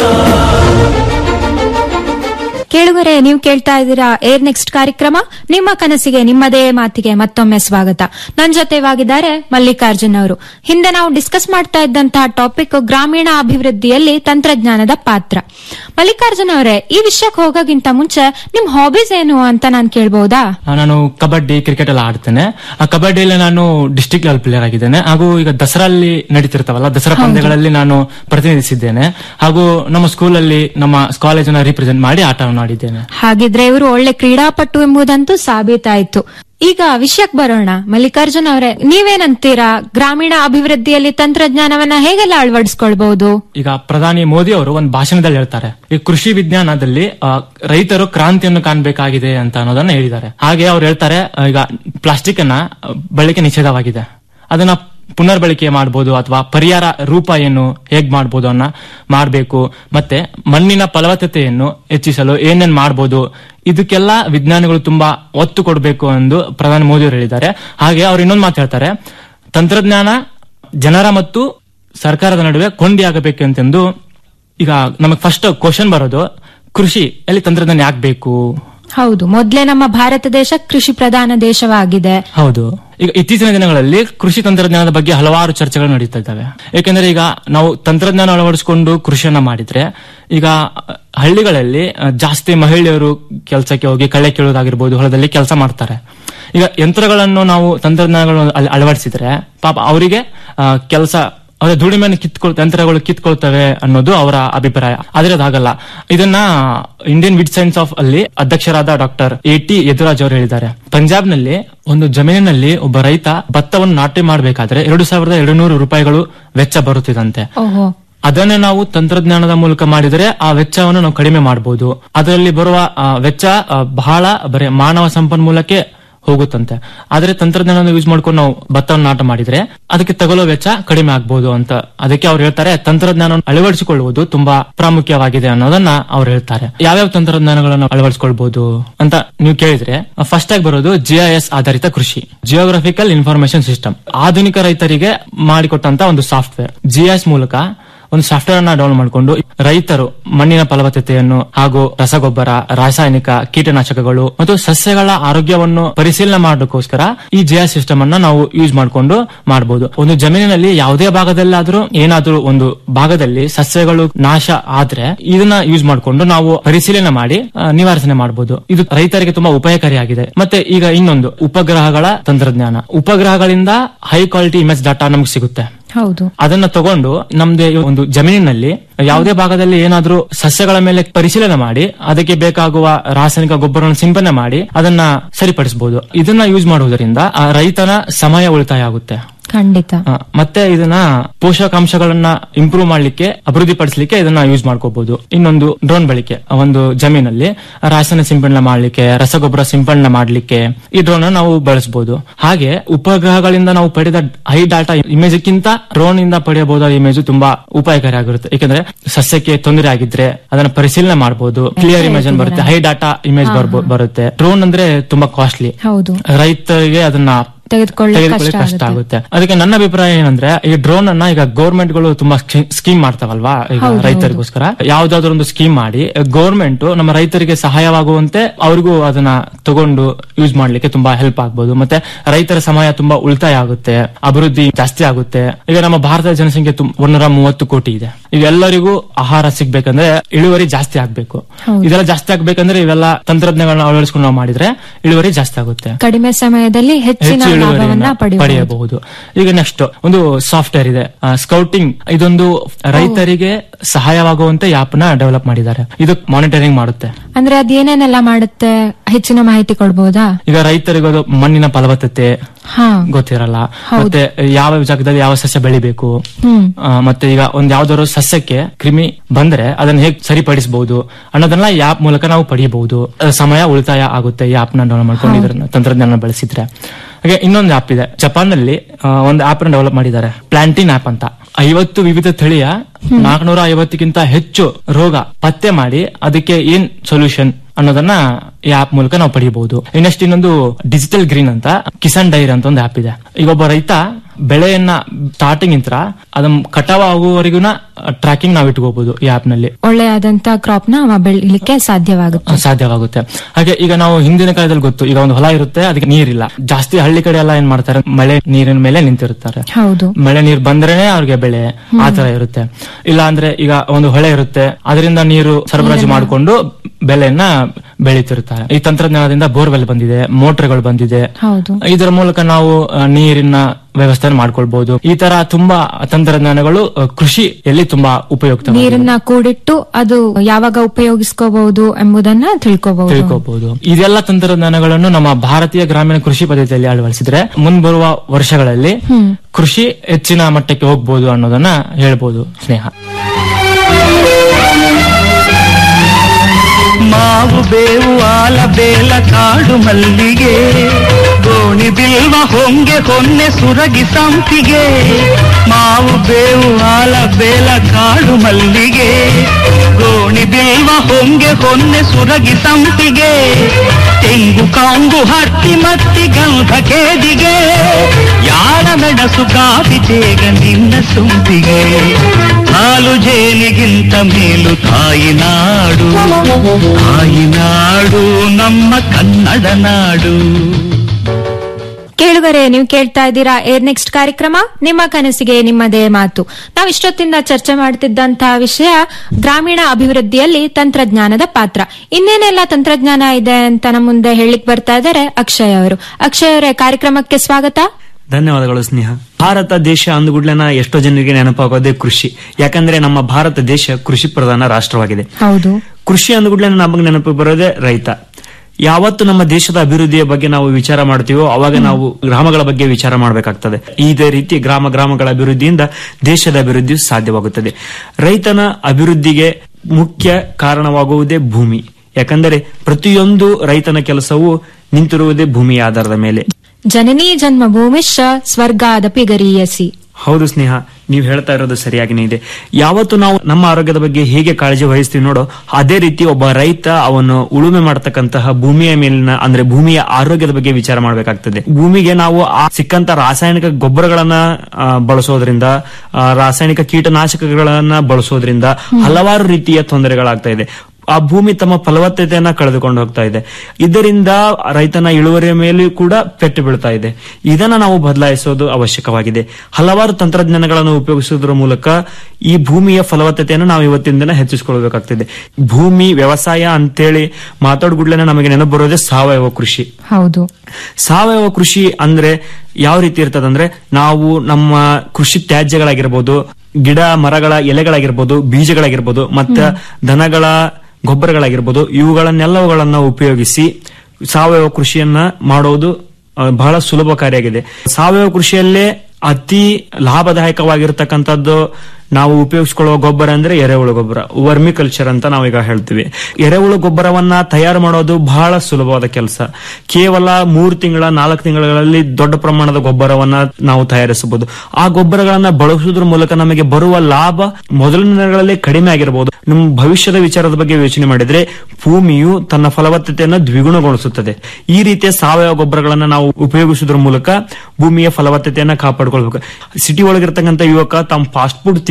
ಕೇಳುಗರೆ ನೀವು ಕೇಳ್ತಾ ಇದ್ದೀರಾ ಏರ್ ನೆಕ್ಸ್ಟ್ ಕಾರ್ಯಕ್ರಮ ನಿಮ್ಮ ಕನಸಿಗೆ ನಿಮ್ಮದೇ ಮಾತಿಗೆ ಮತ್ತೊಮ್ಮೆ ಸ್ವಾಗತ ನನ್ನ ಜೊತೆವಾಗಿದ್ದಾರೆ ಮಲ್ಲಿಕಾರ್ಜುನ್ ಅವರು ಹಿಂದೆ ನಾವು ಡಿಸ್ಕಸ್ ಮಾಡ್ತಾ ಇದ್ದಂತಹ ಟಾಪಿಕ್ ಗ್ರಾಮೀಣ ಅಭಿವೃದ್ಧಿಯಲ್ಲಿ ತಂತ್ರಜ್ಞಾನದ ಪಾತ್ರ ಮಲ್ಲಿಕಾರ್ಜುನ್ ಅವರೇ ಈ ವಿಷಯಕ್ಕೆ ಹೋಗೋಕ್ಕಿಂತ ಮುಂಚೆ ನಿಮ್ ಹಾಬೀಸ್ ಏನು ಅಂತ ನಾನು ಕೇಳ್ಬಹುದಾ ಆ, ನಾನು ಕಬಡ್ಡಿ ಕ್ರಿಕೆಟ್ ಎಲ್ಲ ಆಡ್ತೇನೆ ಆ ಕಬಡ್ಡಿಯಲ್ಲಿ ನಾನು ಡಿಸ್ಟಿಕ್ ಲೆವೆಲ್ ಪ್ಲೇಯರ್ ಆಗಿದ್ದೇನೆ ಹಾಗೂ ಈಗ ದಸರಲ್ಲಿ ನಡೀತಿರ್ತಾವಲ್ಲ ದಸರಾ ಹೌದು. ಪಂದ್ಯಗಳಲ್ಲಿ ನಾನು ಪ್ರತಿನಿಧಿಸಿದ್ದೇನೆ ಹಾಗೂ ನಮ್ಮ ಸ್ಕೂಲಲ್ಲಿ ನಮ್ಮ ಕಾಲೇಜನ್ನ ರಿಪ್ರೆಸೆಂಟ್ ಮಾಡಿ ಆಟವನ್ನು ಆಡಿದ್ದೇನೆ ಹಾಗಿದ್ರೆ ಇವರು ಒಳ್ಳೆ ಕ್ರೀಡಾಪಟು ಎಂಬುದಂತೂ ಸಾಬೀತಾಯ್ತು ಈಗ ವಿಷಯಕ್ಕೆ ಬರೋಣ ಮಲ್ಲಿಕಾರ್ಜುನ್ ಅವರೇ ನೀವೇನಂತೀರಾ ಗ್ರಾಮೀಣ ಅಭಿವೃದ್ಧಿಯಲ್ಲಿ ತಂತ್ರಜ್ಞಾನವನ್ನ ಹೇಗೆಲ್ಲ ಅಳವಡಿಸ್ಕೊಳ್ಬಹುದು ಈಗ ಪ್ರಧಾನಿ ಮೋದಿ ಅವರು ಒಂದು ಭಾಷಣದಲ್ಲಿ ಹೇಳ್ತಾರೆ ಈ ಕೃಷಿ ವಿಜ್ಞಾನದಲ್ಲಿ ಆ, ರೈತರು ಕ್ರಾಂತಿಯನ್ನು ಕಾಣಬೇಕಾಗಿದೆ ಅಂತ ಅನ್ನೋದನ್ನ ಹೇಳಿದ್ದಾರೆ ಹಾಗೆ ಅವ್ರು ಹೇಳ್ತಾರೆ ಆ, ಈಗ ಪ್ಲಾಸ್ಟಿಕ್ ಅನ್ನ ಆ, ಬಳಕೆ ನಿಷೇಧವಾಗಿದೆ ಅದನ್ನ ಪುನರ್ಬಳಕೆ ಮಾಡಬಹುದು ಅಥವಾ ಪರಿಹಾರ ರೂಪ ಏನು ಹೇಗ್ ಮಾಡಬಹುದು ಅನ್ನ ಮಾಡಬೇಕು ಮತ್ತೆ ಮಣ್ಣಿನ ಫಲವತ್ತತೆಯನ್ನು ಹೆಚ್ಚಿಸಲು ಏನೇನ್ ಮಾಡಬಹುದು ಇದಕ್ಕೆಲ್ಲ ವಿಜ್ಞಾನಿಗಳು ತುಂಬಾ ಒತ್ತು ಕೊಡಬೇಕು ಎಂದು ಪ್ರಧಾನಿ ಮೋದಿ ಅವರು ಹೇಳಿದ್ದಾರೆ ಹಾಗೆ ಅವ್ರು ಇನ್ನೊಂದು ಮಾತು ಹೇಳ್ತಾರೆ ತಂತ್ರಜ್ಞಾನ ಜನರ ಮತ್ತು ಸರ್ಕಾರದ ನಡುವೆ ಕೊಂಡಿಯಾಗಬೇಕೆಂತೆಂದು ಈಗ ನಮಗೆ ಫಸ್ಟ್ ಕ್ವಶನ್ ಬರೋದು ಕೃಷಿ ಎಲ್ಲಿ ತಂತ್ರಜ್ಞಾನ ಯಾಕೆ ಬೇಕು ಹೌದು ಮೊದ್ಲೇ ನಮ್ಮ ಭಾರತ ದೇಶ ಕೃಷಿ ಪ್ರಧಾನ ದೇಶವಾಗಿದೆ ಹೌದು ಈಗ ಇತ್ತೀಚಿನ ದಿನಗಳಲ್ಲಿ ಕೃಷಿ ತಂತ್ರಜ್ಞಾನದ ಬಗ್ಗೆ ಹಲವಾರು ಚರ್ಚೆಗಳು ನಡೀತಾ ಇದ್ದಾವೆ ಯಾಕೆಂದ್ರೆ ಈಗ ನಾವು ತಂತ್ರಜ್ಞಾನ ಅಳವಡಿಸಿಕೊಂಡು ಕೃಷಿಯನ್ನ ಮಾಡಿದ್ರೆ ಈಗ ಅಹ್, ಹಳ್ಳಿಗಳಲ್ಲಿ ಅಹ್, ಜಾಸ್ತಿ ಮಹಿಳೆಯರು ಕೆಲಸಕ್ಕೆ ಹೋಗಿ ಕಳೆ ಕೀಳೋದಾಗಿರ್ಬೋದು ಹೊಲದಲ್ಲಿ ಕೆಲಸ ಮಾಡ್ತಾರೆ ಈಗ ಯಂತ್ರಗಳನ್ನು ನಾವು ತಂತ್ರಜ್ಞಾನಗಳನ್ನು ಅಲ್ಲಿ ಅಳವಡಿಸಿದ್ರೆ ಪಾಪ ಅವರಿಗೆ ಕೆಲಸ ಅವರ ದುಡಿಮೆಯನ್ನು ಕಿತ್ಕೊಳ್ ಯಂತ್ರಗಳು ಕಿತ್ಕೊಳ್ತವೆ ಅನ್ನೋದು ಅವರ ಅಭಿಪ್ರಾಯ ಆದ್ರೆ ಅದಾಗಲ್ಲ ಇದನ್ನ ಇಂಡಿಯನ್ ವಿಡ್ ಸೈನ್ಸ್ ಆಫ್ ಅಲ್ಲಿ ಅಧ್ಯಕ್ಷರಾದ ಡಾಕ್ಟರ್ ಎ ಟಿ ಯದುರಾಜ್ ಅವರು ಹೇಳಿದ್ದಾರೆ ಪಂಜಾಬ್ನಲ್ಲಿ ಒಂದು ಜಮೀನಿನಲ್ಲಿ ಒಬ್ಬ ರೈತ ಭತ್ತವನ್ನು ನಾಟಿ ಮಾಡಬೇಕಾದ್ರೆ ಎರಡು ಸಾವಿರದ ಎರಡು ನೂರು ರೂಪಾಯಿಗಳು ವೆಚ್ಚ ಬರುತ್ತಿದಂತೆ ಓಹೋ ಅದನ್ನೇ ನಾವು ತಂತ್ರಜ್ಞಾನದ ಮೂಲಕ ಮಾಡಿದರೆ ಆ ವೆಚ್ಚವನ್ನು ನಾವು ಕಡಿಮೆ ಮಾಡಬಹುದು ಅದರಲ್ಲಿ ಬರುವ ಆ, ವೆಚ್ಚ ಆ, ಬಹಳ ಬರೀ ಮಾನವ ಸಂಪನ್ಮೂಲಕ್ಕೆ ಹೋಗುತ್ತಂತೆ ಆದ್ರೆ ತಂತ್ರಜ್ಞಾನ ಯೂಸ್ ಮಾಡ್ಕೊಂಡು ನಾವು ಭತ್ತವನ್ನು ನಾಟ ಮಾಡಿದ್ರೆ ಅದಕ್ಕೆ ತಗೊಳ್ಳೋ ವೆಚ್ಚ ಕಡಿಮೆ ಆಗ್ಬಹುದು ಅಂತ ಅದಕ್ಕೆ ಅವ್ರು ಹೇಳ್ತಾರೆ ತಂತ್ರಜ್ಞಾನವನ್ನು ಅಳವಡಿಸಿಕೊಳ್ಳುವುದು ತುಂಬಾ ಪ್ರಾಮುಖ್ಯವಾಗಿದೆ ಅನ್ನೋದನ್ನ ಅವ್ರು ಹೇಳ್ತಾರೆ ಯಾವ್ಯಾವ ತಂತ್ರಜ್ಞಾನಗಳನ್ನು ಅಳವಡಿಸಿಕೊಳ್ಬಹುದು ಅಂತ ನೀವು ಕೇಳಿದ್ರೆ ಫಸ್ಟ್ ಆಗಿ ಬರೋದು ಜಿಐಎಸ್ ಆಧಾರಿತ ಕೃಷಿ ಜಿಯೋಗ್ರಫಿಕಲ್ ಇನ್ಫಾರ್ಮೇಶನ್ ಸಿಸ್ಟಮ್ ಆಧುನಿಕ ರೈತರಿಗೆ ಮಾಡಿಕೊಟ್ಟಂತ ಒಂದು ಸಾಫ್ಟ್ವೇರ್ ಜಿಐಎಸ್ ಮೂಲಕ ಒಂದು ಸಾಫ್ಟ್ವೇರ್ ಅನ್ನ ಡೌನ್ಲೋಡ್ ಮಾಡಿಕೊಂಡು ರೈತರು ಮಣ್ಣಿನ ಫಲವತ್ತತೆಯನ್ನು ಹಾಗೂ ರಸಗೊಬ್ಬರ ರಾಸಾಯನಿಕ ಕೀಟನಾಶಕಗಳು ಮತ್ತು ಸಸ್ಯಗಳ ಆರೋಗ್ಯವನ್ನು ಪರಿಶೀಲನೆ ಮಾಡೋಕ್ಕೋಸ್ಕರ ಈ ಜಿಐ ಸಿಸ್ಟಮ್ ಅನ್ನ ನಾವು ಯೂಸ್ ಮಾಡಿಕೊಂಡು ಮಾಡಬಹುದು ಒಂದು ಜಮೀನಿನಲ್ಲಿ ಯಾವುದೇ ಭಾಗದಲ್ಲಾದ್ರೂ ಏನಾದ್ರೂ ಒಂದು ಭಾಗದಲ್ಲಿ ಸಸ್ಯಗಳು ನಾಶ ಆದ್ರೆ ಇದನ್ನ ಯೂಸ್ ಮಾಡಿಕೊಂಡು ನಾವು ಪರಿಶೀಲನೆ ಮಾಡಿ ಆ, ನಿವಾರಣೆ ಮಾಡಬಹುದು ಇದು ರೈತರಿಗೆ ತುಂಬಾ ಉಪಯೋಗಕಾರಿಯಾಗಿದೆ ಮತ್ತೆ ಈಗ ಇನ್ನೊಂದು ಉಪಗ್ರಹಗಳ ತಂತ್ರಜ್ಞಾನ ಉಪಗ್ರಹಗಳಿಂದ ಹೈ ಕ್ವಾಲಿಟಿ ಇಮೇಜ್ ಡಾಟಾ ನಮ್ಗೆ ಸಿಗುತ್ತೆ ಹೌದು ಅದನ್ನ ತಗೊಂಡು ನಮ್ದೇ ಒಂದು ಜಮೀನಿನಲ್ಲಿ ಯಾವುದೇ ಭಾಗದಲ್ಲಿ ಏನಾದ್ರೂ ಸಸ್ಯಗಳ ಮೇಲೆ ಪರಿಶೀಲನೆ ಮಾಡಿ ಅದಕ್ಕೆ ಬೇಕಾಗುವ ರಾಸಾಯನಿಕ ಗೊಬ್ಬರವನ್ನು ಸಿಂಪಡಣೆ ಮಾಡಿ ಅದನ್ನ ಸರಿಪಡಿಸಬಹುದು ಇದನ್ನ ಯೂಸ್ ಮಾಡುವುದರಿಂದ ಆ ರೈತನ ಸಮಯ ಉಳಿತಾಯ ಆಗುತ್ತೆ ಖಂಡಿತ ಆ, ಮತ್ತೆ ಇದನ್ನ ಪೋಷಕಾಂಶಗಳನ್ನ ಇಂಪ್ರೂವ್ ಮಾಡ್ಲಿಕ್ಕೆ ಅಭಿವೃದ್ಧಿ ಪಡಿಸಲಿಕ್ಕೆ ಇದನ್ನ ಯೂಸ್ ಮಾಡ್ಕೋಬಹುದು ಇನ್ನೊಂದು ಡ್ರೋನ್ ಬಳಕೆ ಒಂದು ಜಮೀನಲ್ಲಿ ರಾಸಾಯನಿಕ ಸಿಂಪಡಣೆ ಮಾಡ್ಲಿಕ್ಕೆ ರಸಗೊಬ್ಬರ ಸಿಂಪಡಣೆ ಮಾಡ್ಲಿಕ್ಕೆ ಈ ಡ್ರೋನ್ ನಾವು ಬಳಸಬಹುದು ಹಾಗೆ ಉಪಗ್ರಹಗಳಿಂದ ನಾವು ಪಡೆದ ಹೈ ಡಾಟಾ ಇಮೇಜ್ಗಿಂತ ಡ್ರೋನ್ ಇಂದ ಪಡೆಯಬಹುದಾದ ಇಮೇಜ್ ತುಂಬಾ ಉಪಯೋಗಕಾರಿಯಾಗಿರುತ್ತೆ ಯಾಕಂದ್ರೆ ಸಸ್ಯಕ್ಕೆ ತೊಂದರೆ ಆಗಿದ್ರೆ ಅದನ್ನ ಪರಿಶೀಲನೆ ಮಾಡಬಹುದು ಕ್ಲಿಯರ್ ಇಮೇಜ್ ಬರುತ್ತೆ ಹೈ ಡಾಟಾ ಇಮೇಜ್ ಬರುತ್ತೆ ಡ್ರೋನ್ ಅಂದ್ರೆ ತುಂಬಾ ಕಾಸ್ಟ್ಲಿ ಹೌದು ರೈತರಿಗೆ ಅದನ್ನ ತೆಗೆದುಕೊಳ್ಳಿ ತೆಗೆದುಕೊಳ್ಳಿ ಕಷ್ಟ ಕಷ್ಟ ಆಗುತ್ತೆ ಆಗುತ್ತೆ ಅದಕ್ಕೆ ನನ್ನ ಅಭಿಪ್ರಾಯ ಏನಂದ್ರೆ ಈ ಡ್ರೋನ್ ಅನ್ನ ಈಗ ಗೌರ್ಮೆಂಟ್ ಗಳು ತುಂಬಾ ಸ್ಕೀಮ್ ಮಾಡ್ತಾವಲ್ವಾ ಈಗ ಹೌದು, ರೈತರಿಗೋಸ್ಕರ ಯಾವ್ದಾದ್ರು ಒಂದು ಸ್ಕೀಮ್ ಮಾಡಿ ಗೌರ್ಮೆಂಟ್ ನಮ್ಮ ರೈತರಿಗೆ ಸಹಾಯವಾಗುವಂತೆ ಅವ್ರಿಗೂ ಅದನ್ನ ತಗೊಂಡು ಯೂಸ್ ಮಾಡ್ಲಿಕ್ಕೆ ತುಂಬಾ ಹೆಲ್ಪ್ ಆಗ್ಬೋದು ಮತ್ತೆ ರೈತರ ಸಮಯ ತುಂಬಾ ಉಳಿತಾಯ ಆಗುತ್ತೆ ಅಭಿವೃದ್ಧಿ ಜಾಸ್ತಿ ಆಗುತ್ತೆ ಈಗ ನಮ್ಮ ಭಾರತದ ಜನಸಂಖ್ಯೆ ತುಂ- ಒಂದೂರ ಮೂವತ್ತು ಕೋಟಿ ಇದೆ ಇವೆಲ್ಲರಿಗೂ ಆಹಾರ ಸಿಗ್ಬೇಕಂದ್ರೆ ಇಳುವರಿ ಜಾಸ್ತಿ ಆಗ್ಬೇಕು ಹೌದು. ಇದೆಲ್ಲ ಜಾಸ್ತಿ ಆಗ್ಬೇಕಂದ್ರೆ ಇವೆಲ್ಲ ತಂತ್ರಜ್ಞಾನಗಳನ್ನ ಅಳವಡಿಸ್ಕೊಂಡು ನಾವು ಮಾಡಿದ್ರೆ ಇಳುವರಿ ಜಾಸ್ತಿ ಆಗುತ್ತೆ ಕಡಿಮೆ ಸಮಯದಲ್ಲಿ ಹೆಚ್ಚಿನ ಹೆಚ್ಚು ಲಾಭವನ್ನ ಇಳುವರಿಯನ್ನ ಪಡೆಯಬಹುದು ಪಡೆಯಬಹುದು ಈಗ ನೆಕ್ಸ್ಟ್ ಒಂದು ಸಾಫ್ಟ್ವೇರ್ ಇದೆ ಸ್ಕೌಟಿಂಗ್ ಇದೊಂದು ರೈತರಿಗೆ ಸಹಾಯವಾಗುವಂತ ಆಪ್ ನ ಡೆವಲಪ್ ಮಾಡಿದ್ದಾರೆ ಇದು ಮಾನಿಟರಿಂಗ್ ಮಾಡುತ್ತೆ ಅಂದ್ರೆ ಅದೇನೇನೆಲ್ಲ ಮಾಡುತ್ತೆ ಹೆಚ್ಚಿನ ಮಾಹಿತಿ ಕೊಡ್ಬೋದಾ ಈಗ ರೈತರಿಗೆ ಅದು ಮಣ್ಣಿನ ಫಲವತ್ತತೆ ಹಾ ಗೊತ್ತಿರಲ್ಲ ಹೌದು. ಮತ್ತೆ ಯಾವ ಜಾಗದಲ್ಲಿ ಯಾವ ಸಸ್ಯ ಬೆಳಿಬೇಕು ಹ್ಮ್ ಆ, ಮತ್ತೆ ಈಗ ಒಂದ್ ಯಾವ್ದಾದ್ರು ಸಸ್ಯಕ್ಕೆ ಕ್ರಿಮಿ ಬಂದ್ರೆ ಅದನ್ನ ಹೇಗ್ ಸರಿಪಡಿಸಬಹುದು ಅನ್ನೋದನ್ನ ಈ ಆಪ್ ಮೂಲಕ ನಾವು ಪಡೆಯಬಹುದು ಅಹ್, ಸಮಯ ಉಳಿತಾಯ ಆಗುತ್ತೆ ಈ ಆಪ್ ನ ಡೌನ್ಲೋಡ್ ಮಾಡ್ಕೊಂಡು ಇದನ್ನ ತಂತ್ರಜ್ಞಾನ ಬಳಸಿದ್ರೆ ಹಾಗೆ ಇನ್ನೊಂದು ಆಪ್ ಇದೆ ಜಪಾನ್ ನಲ್ಲಿ ಒಂದು ಆಪ್ ನ ಡೆವಲಪ್ ಮಾಡಿದ್ದಾರೆ ಪ್ಲಾಂಟಿನ್ ಆಪ್ ಅಂತ ಐವತ್ತು ವಿವಿಧ ತಳಿಯ ನಾಲ್ಕನೂರ ಐವತ್ತಕ್ಕಿಂತ ಹೆಚ್ಚು ರೋಗ ಪತ್ತೆ ಮಾಡಿ ಅದಕ್ಕೆ ಏನ್ ಸೊಲ್ಯೂಷನ್ ಅನ್ನೋದನ್ನ ಈ ಆಪ್ ಮೂಲಕ ನಾವು ಪಡೆಯಬಹುದು ಇನ್ನಷ್ಟು ಇನ್ನೊಂದು ಡಿಜಿಟಲ್ ಗ್ರೀನ್ ಅಂತ ಕಿಸಾನ್ ಡೈರಿ ಅಂತ ಒಂದು ಆಪ್ ಇದೆ ಈಗ ಒಬ್ಬ ರೈತ ಬೆಳೆಯನ್ನ ಸ್ಟಾರ್ಟಿಂಗ್ ಇಂತ್ರ ಅದನ್ನ ಕಟಾವ್ ಆಗುವವರೆಗೂ ಟ್ರ್ಯಾಕಿಂಗ್ ನಾವು ಇಟ್ಕೋಬಹುದು ಈ ಆಪ್ ನಲ್ಲಿ ಒಳ್ಳೆಯಾದಂತ ಕ್ರಾಪ್ ನ ಅವ ಬೆಳಿಲಿಕ್ಕೆ ಸಾಧ್ಯವಾಗುತ್ತೆ ಸಾಧ್ಯವಾಗುತ್ತೆ ಹಾಗೆ ಈಗ ನಾವು ಹಿಂದಿನ ಕಾಲದಲ್ಲಿ ಗೊತ್ತು ಈಗ ಒಂದು ಹೊಲ ಇರುತ್ತೆ ಅದಕ್ಕೆ ನೀರಿಲ್ಲ ಜಾಸ್ತಿ ಹಳ್ಳಿ ಕಡೆ ಎಲ್ಲ ಏನ್ ಮಾಡ್ತಾರೆ ಮಳೆ ನೀರಿನ ಮೇಲೆ ನಿಂತಿರುತ್ತಾರೆ ಹೌದು ಮಳೆ ನೀರು ಬಂದ್ರೇನೆ ಅವ್ರಿಗೆ ಬೆಳೆ ಆ ತರ ಇರುತ್ತೆ ಇಲ್ಲ ಅಂದ್ರೆ ಈಗ ಒಂದು ಹೊಳೆ ಇರುತ್ತೆ ಅದರಿಂದ ನೀರು ಸರಬರಾಜು ಮಾಡಿಕೊಂಡು ಬೆಳೆಯನ್ನ ಬೆಳೀತಿರ್ತಾರೆ ಈ ತಂತ್ರಜ್ಞಾನದಿಂದ ಬೋರ್ವೆಲ್ ಬಂದಿದೆ ಮೋಟರ್ಗಳು ಬಂದಿದೆ ಹೌದು ಇದರ ಮೂಲಕ ನಾವು ಆ, ನೀರಿನ ವ್ಯವಸ್ಥೆ ಮಾಡ್ಕೊಳ್ಬಹುದು ಈ ತರ ತುಂಬಾ ತಂತ್ರಜ್ಞಾನಗಳು ಆ, ಕೃಷಿಯಲ್ಲಿ ತುಂಬಾ ಉಪಯುಕ್ತ ನೀರನ್ನ ಕೂಡಿಟ್ಟು ಅದು ಯಾವಾಗ ಉಪಯೋಗಿಸ್ಕೋಬಹುದು ಎಂಬುದನ್ನ ತಿಳ್ಕೋಬಹುದು ತಿಳ್ಕೋಬಹುದು ಇದೆಲ್ಲ ತಂತ್ರಜ್ಞಾನಗಳನ್ನು ನಮ್ಮ ಭಾರತೀಯ ಗ್ರಾಮೀಣ ಕೃಷಿ ಪದ್ಧತಿಯಲ್ಲಿ ಅಳವಡಿಸಿದ್ರೆ ಮುಂಬರುವ ವರ್ಷಗಳಲ್ಲಿ ಹ್ಮ್ ಕೃಷಿ ಹೆಚ್ಚಿನ ಮಟ್ಟಕ್ಕೆ ಹೋಗ್ಬೋದು ಅನ್ನೋದನ್ನ ಹೇಳ್ಬೋದು ಸ್ನೇಹ ಮಾವು ಬೇವು ಆಲ ಬೇಲ ಕಾಡು ಮಲ್ಲಿಗೆ ಗೋಣಿ ಬಿಲ್ವ ಹೊಂಗೆ ಹೊನ್ನೆ ಸುರಗಿ ಸಂಪಿಗೆ ಮಾವು ಬೇವು ಆಲ ಬೇಲ ಕಾಡು ಮಲ್ಲಿಗೆ ಗೋಣಿ ಬಿಲ್ವ ಹೊಂಗೆ ಹೊನ್ನೆ ಸುರಗಿ ಸಂಪಿಗೆ ತೆಂಗು ಕಾಂಗು ಹಟ್ಟಿ ಮತ್ತಿ ಗಂಧ ಕೇದಿಗೆ ಯಾರ ಮೆಣಸು ಕಾಫಿ ತೇಗ ನಿನ್ನ ಸುಂಪಿಗೆ ಹಾಲು ಜೇನಿಗಿಂತ ಮೇಲು ತಾಯಿ ನಾಡು ತಾಯಿ ನಾಡು ನಮ್ಮ ಕನ್ನಡ ನಾಡು ಕೇಳುಗರೆ ನೀವು ಕೇಳ್ತಾ ಇದ್ದೀರಾ ಏರ್ ನೆಕ್ಸ್ಟ್ ಕಾರ್ಯಕ್ರಮ ನಿಮ್ಮ ಕನಸಿಗೆ ನಿಮ್ಮದೇ ಮಾತು ನಾವು ಇಷ್ಟೊತ್ತಿಂದ ಚರ್ಚೆ ಮಾಡ್ತಿದ್ದಂತಹ ವಿಷಯ ಗ್ರಾಮೀಣ ಅಭಿವೃದ್ಧಿಯಲ್ಲಿ ತಂತ್ರಜ್ಞಾನದ ಪಾತ್ರ ಇನ್ನೇನೆಲ್ಲ ತಂತ್ರಜ್ಞಾನ ಇದೆ ಅಂತ ನಮ್ಮ ಮುಂದೆ ಹೇಳಿಕ್ ಬರ್ತಾ ಇದ್ದಾರೆ ಅಕ್ಷಯ್ ಅವರು ಅಕ್ಷಯ್ ಅವರೇ ಕಾರ್ಯಕ್ರಮಕ್ಕೆ ಸ್ವಾಗತ ಧನ್ಯವಾದಗಳು ಸ್ನೇಹ ಭಾರತ ದೇಶ ಅಂದುಗುಡ್ಲೆನ ಎಷ್ಟೋ ಜನರಿಗೆ ನೆನಪಾಗೋದೇ ಕೃಷಿ ಯಾಕಂದ್ರೆ ನಮ್ಮ ಭಾರತ ದೇಶ ಕೃಷಿ ಪ್ರಧಾನ ರಾಷ್ಟ್ರವಾಗಿದೆ ಹೌದು ಕೃಷಿ ಅಂದುಗುಡ್ಲೆನ ನಮಗೆ ನೆನಪು ಬರೋದೇ ರೈತ ಯಾವತ್ತು ನಮ್ಮ ದೇಶದ ಅಭಿವೃದ್ಧಿಯ ಬಗ್ಗೆ ನಾವು ವಿಚಾರ ಮಾಡ್ತೀವೋ ಅವಾಗ ನಾವು ಗ್ರಾಮಗಳ ಬಗ್ಗೆ ವಿಚಾರ ಮಾಡಬೇಕಾಗ್ತದೆ ಇದೇ ರೀತಿ ಗ್ರಾಮ ಗ್ರಾಮಗಳ ಅಭಿವೃದ್ಧಿಯಿಂದ ದೇಶದ ಅಭಿವೃದ್ಧಿ ಸಾಧ್ಯವಾಗುತ್ತದೆ ರೈತನ ಅಭಿವೃದ್ಧಿಗೆ ಮುಖ್ಯ ಕಾರಣವಾಗುವುದೇ ಭೂಮಿ ಯಾಕಂದರೆ ಪ್ರತಿಯೊಂದು ರೈತನ ಕೆಲಸವು ನಿಂತಿರುವುದೇ ಭೂಮಿಯ ಆಧಾರದ ಮೇಲೆ ಜನನೀ ಜನ್ಮ ಭೂಮಿಶ್ಚ ಸ್ವರ್ಗಾದಪಿ ಗರೀಯಸಿ ಹೌದು ಸ್ನೇಹ ನೀವು ಹೇಳ್ತಾ ಇರೋದು ಸರಿಯಾಗಿನೇ ಇದೆ ಯಾವತ್ತು ನಾವು ನಮ್ಮ ಆರೋಗ್ಯದ ಬಗ್ಗೆ ಹೇಗೆ ಕಾಳಜಿ ವಹಿಸ್ತೀವಿ ನೋಡೋ ಅದೇ ರೀತಿ ಒಬ್ಬ ರೈತ ಅವನು ಉಳುಮೆ ಮಾಡತಕ್ಕಂತಹ ಭೂಮಿಯ ಮೇಲಿನ ಅಂದ್ರೆ ಭೂಮಿಯ ಆರೋಗ್ಯದ ಬಗ್ಗೆ ವಿಚಾರ ಮಾಡಬೇಕಾಗ್ತದೆ ಭೂಮಿಗೆ ನಾವು ಆ ಸಿಕ್ಕಂತ ರಾಸಾಯನಿಕ ಗೊಬ್ಬರಗಳನ್ನ ಆ, ಬಳಸೋದ್ರಿಂದ ಆ, ರಾಸಾಯನಿಕ ಕೀಟನಾಶಕಗಳನ್ನ ಬಳಸೋದ್ರಿಂದ ಹಲವಾರು ರೀತಿಯ ತೊಂದರೆಗಳಾಗ್ತಾ ಇದೆ ಆ ಭೂಮಿ ತಮ್ಮ ಫಲವತ್ತತೆಯನ್ನ ಕಳೆದುಕೊಂಡು ಹೋಗ್ತಾ ಇದೆ ಇದರಿಂದ ರೈತನ ಇಳುವರಿಯ ಮೇಲೂ ಕೂಡ ಪೆಟ್ಟು ಬೀಳ್ತಾ ಇದೆ ಇದನ್ನ ನಾವು ಬದಲಾಯಿಸೋದು ಅವಶ್ಯಕವಾಗಿದೆ ಹಲವಾರು ತಂತ್ರಜ್ಞಾನಗಳನ್ನು ಉಪಯೋಗಿಸುವುದರ ಮೂಲಕ ಈ ಭೂಮಿಯ ಫಲವತ್ತತೆಯನ್ನು ನಾವು ಇವತ್ತಿನ ದಿನ ಹೆಚ್ಚಿಸಿಕೊಳ್ಬೇಕಾಗ್ತದೆ ಭೂಮಿ ವ್ಯವಸಾಯ ಅಂತೇಳಿ ಮಾತಾಡ್ಗುಡ್ಲೇನೆ ನಮಗೆ ನೆನಪು ಬರೋದೇ ಸಾವಯವ ಕೃಷಿ ಹೌದು ಸಾವಯವ ಕೃಷಿ ಅಂದ್ರೆ ಯಾವ ರೀತಿ ಇರ್ತದಂದ್ರೆ ನಾವು ನಮ್ಮ ಕೃಷಿ ತ್ಯಾಜ್ಯಗಳಾಗಿರ್ಬೋದು ಗಿಡ ಮರಗಳ ಎಲೆಗಳಾಗಿರ್ಬೋದು ಬೀಜಗಳಾಗಿರ್ಬೋದು ಮತ್ತೆ ದನಗಳ ಗೊಬ್ಬರಗಳಾಗಿರ್ಬೋದು ಇವುಗಳನ್ನೆಲ್ಲವುಗಳನ್ನ ಉಪಯೋಗಿಸಿ ಸಾವಯವ ಕೃಷಿಯನ್ನ ಮಾಡೋದು ಆ, ಬಹಳ ಸುಲಭಕಾರಿಯಾಗಿದೆ ಸಾವಯವ ಕೃಷಿಯಲ್ಲೇ ಅತಿ ಲಾಭದಾಯಕವಾಗಿರ್ತಕ್ಕಂಥದ್ದು ನಾವು ಉಪಯೋಗಿಸಿಕೊಳ್ಳುವ ಗೊಬ್ಬರ ಅಂದ್ರೆ ಎರೆಹುಳು ಗೊಬ್ಬರ ವರ್ಮಿ ಕಲ್ಚರ್ ಅಂತ ನಾವೀಗ ಹೇಳ್ತೀವಿ ಎರೆಹುಳು ಗೊಬ್ಬರವನ್ನ ತಯಾರು ಮಾಡೋದು ಬಹಳ ಸುಲಭವಾದ ಕೆಲಸ ಕೇವಲ ಮೂರು ತಿಂಗಳ ನಾಲ್ಕು ತಿಂಗಳಲ್ಲಿ ದೊಡ್ಡ ಪ್ರಮಾಣದ ಗೊಬ್ಬರವನ್ನ ನಾವು ತಯಾರಿಸಬಹುದು ಆ ಗೊಬ್ಬರಗಳನ್ನ ಬಳಸುವುದರ ಮೂಲಕ ನಮಗೆ ಬರುವ ಲಾಭ ಮೊದಲಿನ ದಿನಗಳಲ್ಲಿ ಕಡಿಮೆ ಆಗಿರಬಹುದು ನಮ್ಮ ಭವಿಷ್ಯದ ವಿಚಾರದ ಬಗ್ಗೆ ಯೋಚನೆ ಮಾಡಿದ್ರೆ ಭೂಮಿಯು ತನ್ನ ಫಲವತ್ತತೆಯನ್ನು ದ್ವಿಗುಣಗೊಳಿಸುತ್ತದೆ ಈ ರೀತಿಯ ಸಾವಯವ ಗೊಬ್ಬರಗಳನ್ನ ನಾವು ಉಪಯೋಗಿಸುವುದರ ಮೂಲಕ ಭೂಮಿಯ ಫಲವತ್ತತೆಯನ್ನ ಕಾಪಾಡಿಕೊಳ್ಬೇಕು ಸಿಟಿ ಒಳಗಿರ್ತಕ್ಕಂಥ ಯುವಕ ತಮ್ಮ ಫಾಸ್ಟ್ ಫುಡ್ ತಿಂದು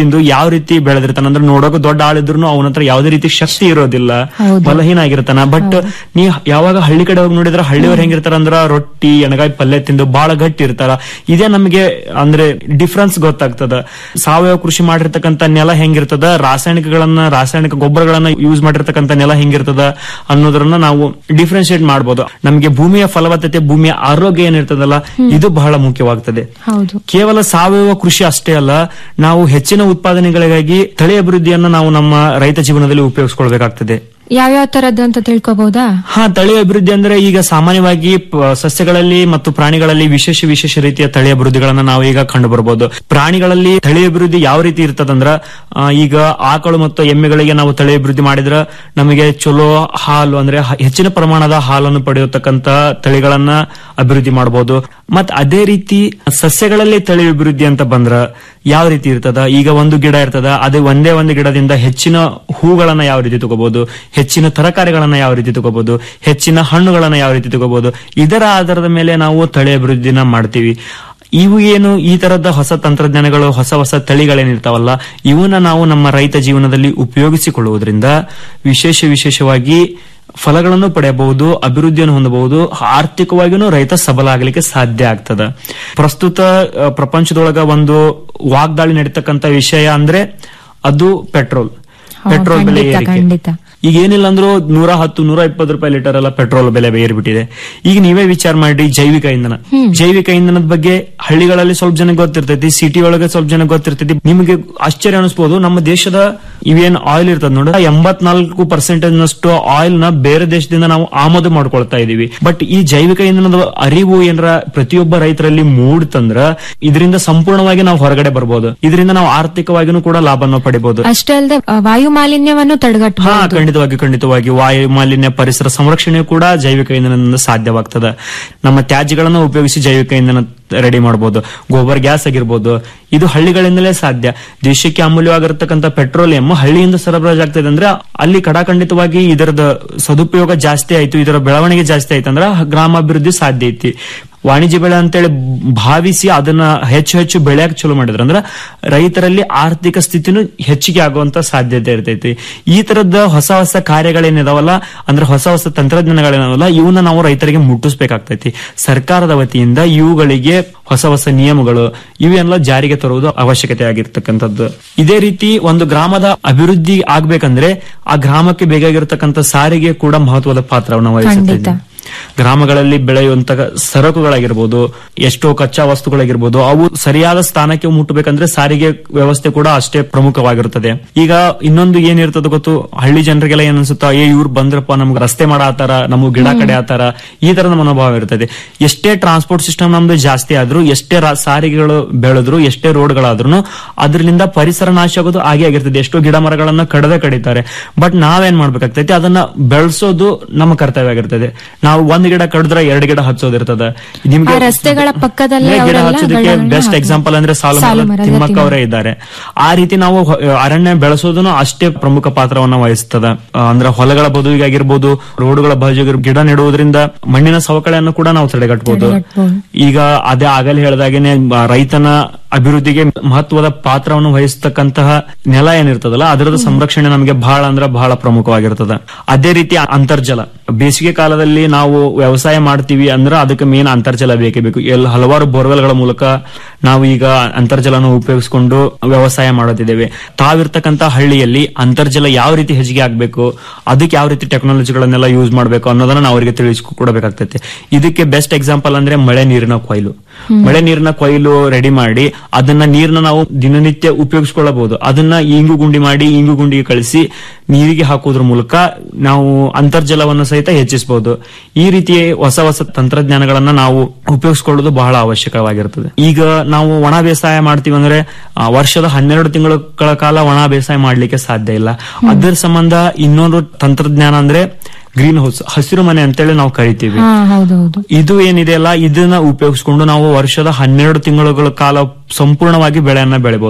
ತಿಂದು ಯಾವ ರೀತಿ ಬೆಳೆದಿರ್ತಾನ ಅಂದ್ರೆ ನೋಡೋಕೆ ದೊಡ್ಡ ಆಳಿದ್ರು ಅವನ ಹತ್ರ ಯಾವುದೇ ರೀತಿ ಶಕ್ತಿ ಇರೋದಿಲ್ಲ ಬಲಹೀನ ಆಗಿರ್ತಾನ ಬಟ್ ನೀ ಯಾವಾಗ ಹಳ್ಳಿ ಕಡೆ ಹೋಗಿ ನೋಡಿದ್ರೆ ಹಳ್ಳಿಯವ್ರು ಹೆಂಗಿರ್ತಾರ ಅಂದ್ರ ರೊಟ್ಟಿ ಎಣಗಾಯಿ ಪಲ್ಯ ತಿಂದು ಬಹಳ ಗಟ್ಟಿ ಇರ್ತಾರ ಇದೇ ನಮಗೆ ಅಂದ್ರೆ ಡಿಫ್ರೆನ್ಸ್ ಗೊತ್ತಾಗ್ತದ ಸಾವಯವ ಕೃಷಿ ಮಾಡಿರ್ತಕ್ಕಂತ ನೆಲ ಹೆಂಗಿರ್ತದ ರಾಸಾಯನಿಕಗಳನ್ನ ರಾಸಾಯನಿಕ ಗೊಬ್ಬರಗಳನ್ನ ಯೂಸ್ ಮಾಡಿರ್ತಕ್ಕಂತ ನೆಲ ಹೆಂಗಿರ್ತದ ಅನ್ನೋದ್ರನ್ನ ನಾವು ಡಿಫ್ರೆನ್ಶಿಯೇಟ್ ಮಾಡಬಹುದು ನಮಗೆ ಭೂಮಿಯ ಫಲವತ್ತತೆ ಭೂಮಿಯ ಆರೋಗ್ಯ ಏನಿರ್ತದಲ್ಲ ಇದು ಬಹಳ ಮುಖ್ಯವಾಗ್ತದೆ ಹೌದು ಕೇವಲ ಸಾವಯವ ಕೃಷಿ ಅಷ್ಟೇ ಅಲ್ಲ ನಾವು ಹೆಚ್ಚಿನ ಉತ್ಪಾದನೆಗಳಿಗಾಗಿ ತಳಿ ಅಭಿವೃದ್ಧಿಯನ್ನ ನಾವು ನಮ್ಮ ರೈತ ಜೀವನದಲ್ಲಿ ಉಪಯೋಗಿಸ್ಕೊಳ್ಬೇಕಾಗ್ತದೆ ಯಾವ್ಯಾವ ತರದ್ದು ಅಂತ ತಿಳ್ಕೊಬಹುದಾ ಹಾ ತಳಿ ಅಭಿವೃದ್ಧಿ ಅಂದ್ರೆ ಈಗ ಸಾಮಾನ್ಯವಾಗಿ ಪ- ಸಸ್ಯಗಳಲ್ಲಿ ಮತ್ತು ಪ್ರಾಣಿಗಳಲ್ಲಿ ವಿಶೇಷ ವಿಶೇಷ ರೀತಿಯ ತಳಿ ಅಭಿವೃದ್ಧಿಗಳನ್ನ ನಾವು ಈಗ ಕಂಡು ಬರಬಹುದು ಪ್ರಾಣಿಗಳಲ್ಲಿ ತಳಿ ಅಭಿವೃದ್ಧಿ ಯಾವ ರೀತಿ ಇರ್ತದಂದ್ರ ಆ, ಈಗ ಆಕಳು ಮತ್ತು ಎಮ್ಮೆಗಳಿಗೆ ನಾವು ತಳಿ ಅಭಿವೃದ್ಧಿ ಮಾಡಿದ್ರ ನಮಗೆ ಚಲೋ ಹಾಲು ಅಂದ್ರೆ ಹ- ಹೆಚ್ಚಿನ ಪ್ರಮಾಣದ ಹಾಲನ್ನು ಪಡೆಯತಕ್ಕಂತ ತಳಿಗಳನ್ನ ಅಭಿವೃದ್ಧಿ ಮಾಡಬಹುದು ಮತ್ ಅದೇ ರೀತಿ ಸಸ್ಯಗಳಲ್ಲಿ ತಳಿ ಅಭಿವೃದ್ಧಿ ಅಂತ ಬಂದ್ರ ಯಾವ ರೀತಿ ಇರ್ತದ ಈಗ ಒಂದು ಗಿಡ ಇರ್ತದ ಅದೇ ಒಂದೇ ಒಂದು ಗಿಡದಿಂದ ಹೆಚ್ಚಿನ ಹೂಗಳನ್ನ ಯಾವ ರೀತಿ ತಗೋಬಹುದು ಹೆಚ್ಚಿನ ತರಕಾರಿಗಳನ್ನ ಯಾವ ರೀತಿ ತಗೋಬಹುದು ಹೆಚ್ಚಿನ ಹಣ್ಣುಗಳನ್ನ ಯಾವ ರೀತಿ ತಗೋಬಹುದು ಇದರ ಆಧಾರದ ಮೇಲೆ ನಾವು ತಳಿ ಅಭಿವೃದ್ಧಿನ ಮಾಡ್ತೀವಿ ಇವು ಏನು ಈ ತರದ ಹೊಸ ತಂತ್ರಜ್ಞಾನಗಳು ಹೊಸ ಹೊಸ ತಳಿಗಳೇನಿರ್ತಾವಲ್ಲ ಇವನ್ನ ನಾವು ನಮ್ಮ ರೈತ ಜೀವನದಲ್ಲಿ ಉಪಯೋಗಿಸಿಕೊಳ್ಳುವುದರಿಂದ ವಿಶೇಷ ವಿಶೇಷವಾಗಿ ಫಲಗಳನ್ನು ಪಡೆಯಬಹುದು ಅಭಿವೃದ್ಧಿಯನ್ನು ಹೊಂದಬಹುದು ಆರ್ಥಿಕವಾಗಿಯೂ ರೈತ ಸಬಲ ಆಗಲಿಕ್ಕೆ ಸಾಧ್ಯ ಆಗ್ತದ ಪ್ರಸ್ತುತ ಆ, ಪ್ರಪಂಚದೊಳಗ ಒಂದು ವಾಗ್ದಾಳಿ ನಡೀತಕ್ಕಂತ ವಿಷಯ ಅಂದ್ರೆ ಅದು ಪೆಟ್ರೋಲ್ ಪೆಟ್ರೋಲ್ ಬೆಲೆ ಖಂಡಿತ ಏರಿಕೆ ಖಂಡಿತ ಈಗ ಏನಿಲ್ಲ ಅಂದ್ರೂ ನೂರ ಹತ್ತು ನೂರ ಇಪ್ಪತ್ತು ರೂಪಾಯಿ ಲೀಟರ್ ಎಲ್ಲ ಪೆಟ್ರೋಲ್ ಬೆಲೆ ಏರ್ಬಿಟ್ಟಿದೆ ಈಗ ನೀವೇ ವಿಚಾರ ಮಾಡಿ ಜೈವಿಕ ಇಂಧನ ಜೈವಿಕ ಇಂಧನದ ಬಗ್ಗೆ ಹಳ್ಳಿಗಳಲ್ಲಿ ಸ್ವಲ್ಪ ಜನ ಗೊತ್ತಿರ್ತೈತಿ ಸಿಟಿ ಒಳಗೆ ಸ್ವಲ್ಪ ಜನ ಗೊತ್ತಿರ್ತೈತಿ ನಿಮಗೆ ಆಶ್ಚರ್ಯ ಅನಿಸ್ಬೋದು ನಮ್ಮ ದೇಶದ ಇವೇನ್ ಆಯಿಲ್ ಇರ್ತದ ನೋಡ ಎಂಬತ್ನಾಲ್ಕು ಪರ್ಸೆಂಟೇಜ್ ನಷ್ಟು ಆಯಿಲ್ ನ ಬೇರೆ ದೇಶದಿಂದ ನಾವು ಆಮದು ಮಾಡ್ಕೊಳ್ತಾ ಇದೀವಿ ಬಟ್ ಈ ಜೈವಿಕ ಇಂಧನದ ಅರಿವು ಏನಾರ ಪ್ರತಿಯೊಬ್ಬ ರೈತರಲ್ಲಿ ಮೂಡ್ತಂದ್ರ ಇದರಿಂದ ಸಂಪೂರ್ಣವಾಗಿ ನಾವು ಹೊರಗಡೆ ಬರ್ಬೋದು ಇದರಿಂದ ನಾವು ಆರ್ಥಿಕವಾಗಿನೂ ಕೂಡ ಲಾಭವನ್ನು ಪಡಿಬಹುದು ಅಷ್ಟೇ ಅಲ್ಲದೆ ವಾಯು ಮಾಲಿನ್ಯವನ್ನು ಹಾ ತಡೆಗಟ್ಟಬಹುದು ಖಂಡಿತವಾಗಿ ಖಂಡಿತವಾಗಿ ವಾಯು ಮಾಲಿನ್ಯ ಪರಿಸರ ಸಂರಕ್ಷಣೆ ಕೂಡ ಜೈವಿಕ ಇಂಧನದಿಂದ ಸಾಧ್ಯವಾಗ್ತದೆ ನಮ್ಮ ತ್ಯಾಜ್ಯಗಳನ್ನು ಉಪಯೋಗಿಸಿ ಜೈವಿಕ ಇಂಧನ ರೆಡಿ ಮಾಡಬಹುದು ಗೋಬರ್ ಗ್ಯಾಸ್ ಆಗಿರ್ಬೋದು ಇದು ಹಳ್ಳಿಗಳಿಂದಲೇ ಸಾಧ್ಯ ದೇಶಕ್ಕೆ ಅಮೂಲ್ಯವಾಗಿರ್ತಕ್ಕಂಥ ಪೆಟ್ರೋಲಿಯಂ ಹಳ್ಳಿಯಿಂದ ಸರಬರಾಜು ಆಗ್ತದೆ ಅಂದ್ರೆ ಅಲ್ಲಿ ಕಡಾಖಂಡಿತವಾಗಿ ಇದರದ ಸದುಪಯೋಗ ಜಾಸ್ತಿ ಆಯ್ತು ಇದರ ಬೆಳವಣಿಗೆ ಜಾಸ್ತಿ ಆಯ್ತು ಅಂದ್ರೆ ಗ್ರಾಮಾಭಿವೃದ್ಧಿ ಸಾಧ್ಯ ಐತಿ ವಾಣಿಜ್ಯ ಬೆಳೆ ಅಂತೇಳಿ ಭಾವಿಸಿ ಅದನ್ನ ಹೆಚ್ಚು ಹೆಚ್ಚು ಬೆಳೆಯಕ್ ಚಲೋ ಮಾಡಿದ್ರ ಅಂದ್ರ ರೈತರಲ್ಲಿ ಆರ್ಥಿಕ ಸ್ಥಿತಿನೂ ಹೆಚ್ಚಿಗೆ ಆಗುವಂತ ಸಾಧ್ಯತೆ ಇರ್ತೈತಿ ಈ ತರದ ಹೊಸ ಹೊಸ ಕಾರ್ಯಗಳೇನಿದಾವಲ್ಲ ಅಂದ್ರೆ ಹೊಸ ಹೊಸ ತಂತ್ರಜ್ಞಾನಗಳೇನಾವಲ್ಲ ಇವನ್ನ ನಾವು ರೈತರಿಗೆ ಮುಟ್ಟಿಸ್ಬೇಕಾಗ್ತೈತಿ ಸರ್ಕಾರದ ವತಿಯಿಂದ ಇವುಗಳಿಗೆ ಹೊಸ ಹೊಸ ನಿಯಮಗಳು ಇವೆಲ್ಲ ಜಾರಿಗೆ ತರುವುದು ಅವಶ್ಯಕತೆ ಆಗಿರ್ತಕ್ಕಂಥದ್ದು ಇದೇ ರೀತಿ ಒಂದು ಗ್ರಾಮದ ಅಭಿವೃದ್ಧಿ ಆಗ್ಬೇಕಂದ್ರೆ ಆ ಗ್ರಾಮಕ್ಕೆ ಬೇಕಾಗಿರ್ತಕ್ಕಂಥ ಸಾರಿಗೆ ಕೂಡ ಮಹತ್ವದ ಪಾತ್ರವನ್ನು ವಹಿಸುತ್ತೆ ಗ್ರಾಮಗಳಲ್ಲಿ ಬೆಳೆಯುವಂತಹ ಸರಕುಗಳಾಗಿರ್ಬೋದು ಎಷ್ಟೋ ಕಚ್ಚಾ ವಸ್ತುಗಳಾಗಿರ್ಬೋದು ಅವು ಸರಿಯಾದ ಸ್ಥಾನಕ್ಕೆ ಮುಟ್ಟಬೇಕಂದ್ರೆ ಸಾರಿಗೆ ವ್ಯವಸ್ಥೆ ಕೂಡ ಅಷ್ಟೇ ಪ್ರಮುಖವಾಗಿರುತ್ತದೆ ಈಗ ಇನ್ನೊಂದು ಏನಿರ್ತದೆ ಗೊತ್ತು ಹಳ್ಳಿ ಜನರಿಗೆಲ್ಲ ಏನ್ ಅನ್ಸುತ್ತಾ ಏ ಇವ್ರು ಬಂದ್ರಪ್ಪ ನಮ್ಗೆ ರಸ್ತೆ ಮಾಡಾತಾರ ನಮ್ಗೆ ಗಿಡ ಕಡೆ ಆತಾರ ಈ ತರದ ಮನೋಭಾವ ಇರ್ತದೆ ಎಷ್ಟೇ ಟ್ರಾನ್ಸ್ಪೋರ್ಟ್ ಸಿಸ್ಟಮ್ ನಮ್ದು ಜಾಸ್ತಿ ಆದ್ರೂ ಎಷ್ಟೇ ರಾ- ಸಾರಿಗೆಗಳು ಬೆಳೆದ್ರು ಎಷ್ಟೇ ರೋಡ್ಗಳಾದ್ರೂ ಅದರಿಂದ ಪರಿಸರ ನಾಶ ಆಗೋದು ಹಾಗೆ ಆಗಿರ್ತದೆ ಎಷ್ಟೋ ಗಿಡ ಮರಗಳನ್ನ ಕಡದೆ ಕಡಿತಾರೆ ಬಟ್ ನಾವೇನ್ ಮಾಡ್ಬೇಕಾಗ್ತೈತಿ ಅದನ್ನ ಬೆಳೆಸೋದು ನಮ್ಮ ಕರ್ತವ್ಯ ಆಗಿರ್ತದೆ ನಾವು ಒಂದ್ ಗಿಡ ಕಡಿದ್ರೆ ಎರಡ್ ಗಿಡ ಹಚ್ಚೋದಿರ್ತದೆ ಆ ರಸ್ತೆಗಳ ಪಕ್ಕದಲ್ಲೇ ಗಿಡ ಅವರೆಲ್ಲ ಹಚ್ಚೋದಕ್ಕೆ ಗಿಡಗಳನ್ನ ಬೆಸ್ಟ್ ಹಾಕ್ತಾರೆ. ಎಕ್ಸಾಂಪಲ್ ಅಂದ್ರೆ ಸಾಲು ಸಾಲು ಮರದ ಮರದ ತಿಮ್ಮಕ್ಕ ತಿಮ್ಮಕ್ಕ. ಅವರೇ ಇದ್ದಾರೆ ಆ ರೀತಿ ನಾವು ಹೊ- ಅರಣ್ಯ ಬೆಳೆಸೋದನ್ನು ಅಷ್ಟೇ ಪ್ರಮುಖ ಪಾತ್ರವನ್ನ ವಹಿಸ್ತದ ಆ, ಅಂದ್ರೆ ಹೊಲಗಳ ಬದುವಿಗಾಗಿರ್ಬೋದು ರೋಡ್ಗಳ ಬಾಜು ಗಿಡ ನೆಡುವುದರಿಂದ ಮಣ್ಣಿನ ಸವಕಳಿಯನ್ನು ಕೂಡ ನಾವು ತಡೆಗಟ್ಟಬಹುದು ತಡೆಗಟ್ಬೋದು. ಈಗ ಅದೇ ಆಗಲೇ ಹೇಳಿದಾಗೇನೆ ಆ, ರೈತನ ಅಭಿವೃದ್ಧಿಗೆ ಮಹತ್ವದ ಪಾತ್ರವನ್ನು ವಹಿಸತಕ್ಕಂತಹ ನೆಲ ಏನಿರ್ತದಲ್ಲ ಅದರದ ಸಂರಕ್ಷಣೆ ನಮಗೆ ಬಹಳ ಅಂದ್ರೆ ಬಹಳ ಪ್ರಮುಖವಾಗಿರ್ತದ ಅದೇ ರೀತಿ ಅಂತರ್ಜಲ ಬೇಸಿಗೆ ಕಾಲದಲ್ಲಿ ನಾವು ವ್ಯವಸಾಯ ಮಾಡ್ತೀವಿ ಅಂದ್ರೆ ಅದಕ್ಕೆ ಮೇನ್ ಅಂತರ್ಜಲ ಬೇಕೇ ಬೇಕು ಎಲ್ಲ ಹಲವಾರು ಬೋರ್ವೆಲ್ಗಳ ಮೂಲಕ ನಾವು ಈಗ ಅಂತರ್ಜಲನ ಉಪಯೋಗಿಸಿಕೊಂಡು ವ್ಯವಸಾಯ ಮಾಡುತ್ತಿದ್ದೇವೆ ತಾವಿರ್ತಕ್ಕಂತ ಹಳ್ಳಿಯಲ್ಲಿ ಅಂತರ್ಜಲ ಯಾವ ರೀತಿ ಹೆಚ್ಚಿಗೆ ಆಗ್ಬೇಕು ಅದಕ್ಕೆ ಯಾವ ರೀತಿ ಟೆಕ್ನಾಲಜಿಗಳನ್ನೆಲ್ಲ ಯೂಸ್ ಮಾಡಬೇಕು ಅನ್ನೋದನ್ನ ನಾವು ಅವರಿಗೆ ತಿಳಿಸಿಕೊಡಬೇಕಾಗ್ತೈತೆ ಇದಕ್ಕೆ ಬೆಸ್ಟ್ ಎಕ್ಸಾಂಪಲ್ ಅಂದ್ರೆ ಮಳೆ ನೀರಿನ ಕೊಯ್ಲು ಮಳೆ ನೀರಿನ ಕೊಯ್ಲು ರೆಡಿ ಮಾಡಿ ಅದನ್ನ ನೀರನ್ನ ನಾವು ದಿನನಿತ್ಯ ಉಪಯೋಗಿಸ್ಕೊಳ್ಳಬಹುದು ಅದನ್ನ ಇಂಗು ಗುಂಡಿ ಮಾಡಿ ಇಂಗು ಗುಂಡಿಗೆ ಕಳಿಸಿ ನೀರಿಗೆ ಹಾಕೋದ್ರ ಮೂಲಕ ನಾವು ಅಂತರ್ಜಲವನ್ನು ಸಹಿತ ಹೆಚ್ಚಿಸಬಹುದು ಈ ರೀತಿ ಹೊಸ ಹೊಸ ತಂತ್ರಜ್ಞಾನಗಳನ್ನ ನಾವು ಉಪಯೋಗಿಸ್ಕೊಳ್ಳೋದು ಬಹಳ ಅವಶ್ಯಕವಾಗಿರ್ತದೆ ಈಗ ನಾವು ಒಣ ಬೇಸಾಯ ಮಾಡ್ತೀವಿ ಅಂದ್ರೆ ಆ, ವರ್ಷದ ಹನ್ನೆರಡು ತಿಂಗಳ ಕಾಲ ಒಣ ಬೇಸಾಯ ಮಾಡ್ಲಿಕ್ಕೆ ಸಾಧ್ಯ ಇಲ್ಲ ಅದರ ಸಂಬಂಧ ಇನ್ನೊಂದು ತಂತ್ರಜ್ಞಾನ ಅಂದ್ರೆ ಗ್ರೀನ್ ಹೌಸ್ ಹಸಿರು ಮನೆ ಅಂತೇಳಿ ನಾವು ಕರಿತೀವಿ ಹಾ ಹೌದೌದು ಇದು ಏನಿದೆ ಅಲ್ಲ ಇದನ್ನ ಉಪಯೋಗಿಸ್ಕೊಂಡು ನಾವು ವರ್ಷದ ಹನ್ನೆರಡು ತಿಂಗಳುಗಳ ಕಾಲ ಸಂಪೂರ್ಣವಾಗಿ ಬೆಳೆಯನ್ನ ಬೆಳಿಬಹುದು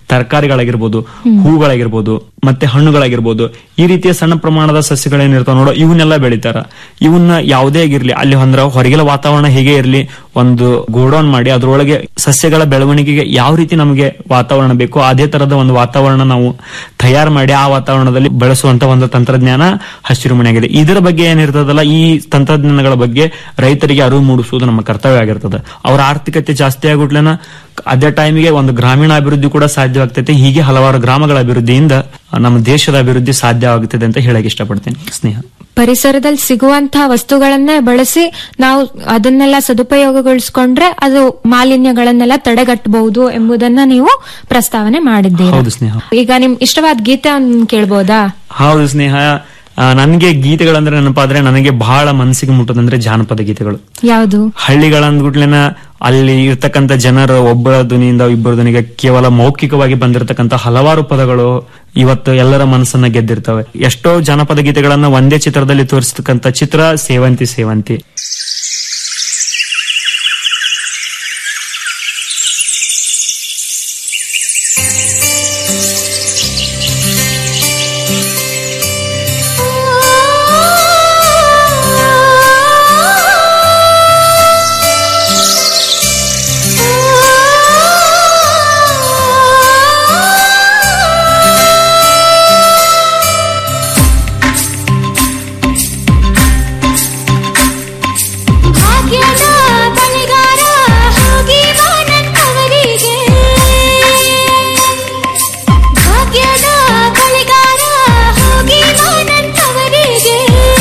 ತರಕಾರಿಗಳಾಗಿರ್ಬೋದು ಹೂಗಳಾಗಿರ್ಬೋದು ಮತ್ತೆ ಹಣ್ಣುಗಳಾಗಿರ್ಬೋದು ಈ ರೀತಿಯ ಸಣ್ಣ ಪ್ರಮಾಣದ ಸಸ್ಯಗಳೇನಿರ್ತಾವ ನೋಡೋ ಇವನ್ನೆಲ್ಲ ಬೆಳಿತಾರ ಇವನ್ನ ಯಾವುದೇ ಆಗಿರ್ಲಿ ಅಲ್ಲಿ ಅಂದ್ರ ಹೊರಗಿನ ವಾತಾವರಣ ಹೇಗೆ ಇರ್ಲಿ ಒಂದು ಗೋಡೌನ್ ಮಾಡಿ ಅದ್ರೊಳಗೆ ಸಸ್ಯಗಳ ಬೆಳವಣಿಗೆಗೆ ಯಾವ ರೀತಿ ನಮಗೆ ವಾತಾವರಣ ಬೇಕೋ ಅದೇ ತರದ ಒಂದು ವಾತಾವರಣ ನಾವು ತಯಾರು ಮಾಡಿ ಆ ವಾತಾವರಣದಲ್ಲಿ ಬೆಳೆಸುವಂತ ಒಂದು ತಂತ್ರಜ್ಞಾನ ಹಸಿರುಮನೆಯಾಗಿದೆ ಇದರ ಬಗ್ಗೆ ಏನಿರ್ತದಲ್ಲ ಈ ತಂತ್ರಜ್ಞಾನಗಳ ಬಗ್ಗೆ ರೈತರಿಗೆ ಅರಿವು ಮೂಡಿಸುವುದು ನಮ್ಮ ಕರ್ತವ್ಯ ಆಗಿರ್ತದೆ ಅವರ ಆರ್ಥಿಕತೆ ಜಾಸ್ತಿ ಆಗ್ಬಿಟ್ಲೇನ ಅದೇ ಟೈಮಿಗೆ ಒಂದು ಗ್ರಾಮೀಣ ಅಭಿವೃದ್ಧಿ ಕೂಡ ಸಾಧ್ಯವಾಗ್ತೈತೆ ಹೀಗೆ ಹಲವಾರು ಗ್ರಾಮಗಳ ಅಭಿವೃದ್ಧಿಯಿಂದ ನಮ್ಮ ದೇಶದ ಅಭಿವೃದ್ಧಿ ಸಾಧ್ಯವಾಗುತ್ತದೆ ಅಂತ ಹೇಳಕ್ ಇಷ್ಟಪಡ್ತೇನೆ ಸ್ನೇಹ ಪರಿಸರದಲ್ಲಿ ಸಿಗುವಂತಹ ವಸ್ತುಗಳನ್ನೇ ಬಳಸಿ ನಾವು ಅದನ್ನೆಲ್ಲ ಸದುಪಯೋಗಗೊಳಿಸಿಕೊಂಡ್ರೆ ಅದು ಮಾಲಿನ್ಯಗಳನ್ನೆಲ್ಲ ತಡೆಗಟ್ಟಬಹುದು ಎಂಬುದನ್ನ ನೀವು ಪ್ರಸ್ತಾವನೆ ಮಾಡಿದ್ದೀರಿ ಹೌದು ಸ್ನೇಹ ಈಗ ನಿಮ್ ಇಷ್ಟವಾದ ಗೀತೆ ಕೇಳ್ಬೋದಾ ಹೌದು ಸ್ನೇಹ ಆ, ನನ್ಗೆ ಗೀತೆಗಳಂದ್ರೆ ನೆನಪಾದ್ರೆ ನನಗೆ ಬಹಳ ಮನಸ್ಸಿಗೆ ಮುಟ್ಟೋದಂದ್ರೆ ಜಾನಪದ ಗೀತೆಗಳು ಯಾವುದು ಹಳ್ಳಿಗಳಂದ್ಗುಟ್ಲೆನ ಅಲ್ಲಿ ಇರ್ತಕ್ಕಂಥ ಜನರ ಒಬ್ಬರ ಧ್ವನಿಯಿಂದ ಇಬ್ಬರ ಧ್ವನಿಗೆ ಕೇವಲ ಮೌಖಿಕವಾಗಿ ಬಂದಿರತಕ್ಕಂತ ಹಲವಾರು ಪದಗಳು ಇವತ್ತು ಎಲ್ಲರ ಮನಸ್ಸನ್ನ ಗೆದ್ದಿರ್ತವೆ ಎಷ್ಟೋ ಜಾನಪದ ಗೀತೆಗಳನ್ನ ಒಂದೇ ಚಿತ್ರದಲ್ಲಿ ತೋರಿಸ್ತಕ್ಕಂಥ ಚಿತ್ರ ಸೇವಂತಿ ಸೇವಂತಿ ಭಾಗ್ಯದ ಬಳಿಗಾರ ಹೋಗಿ ಬಾ ನನ್ನವರಿಗೆ ಭಾಗ್ಯದ ಬಳಿಗಾರ ಹೋಗಿ ಬಾ ನನ್ನವರಿಗೆ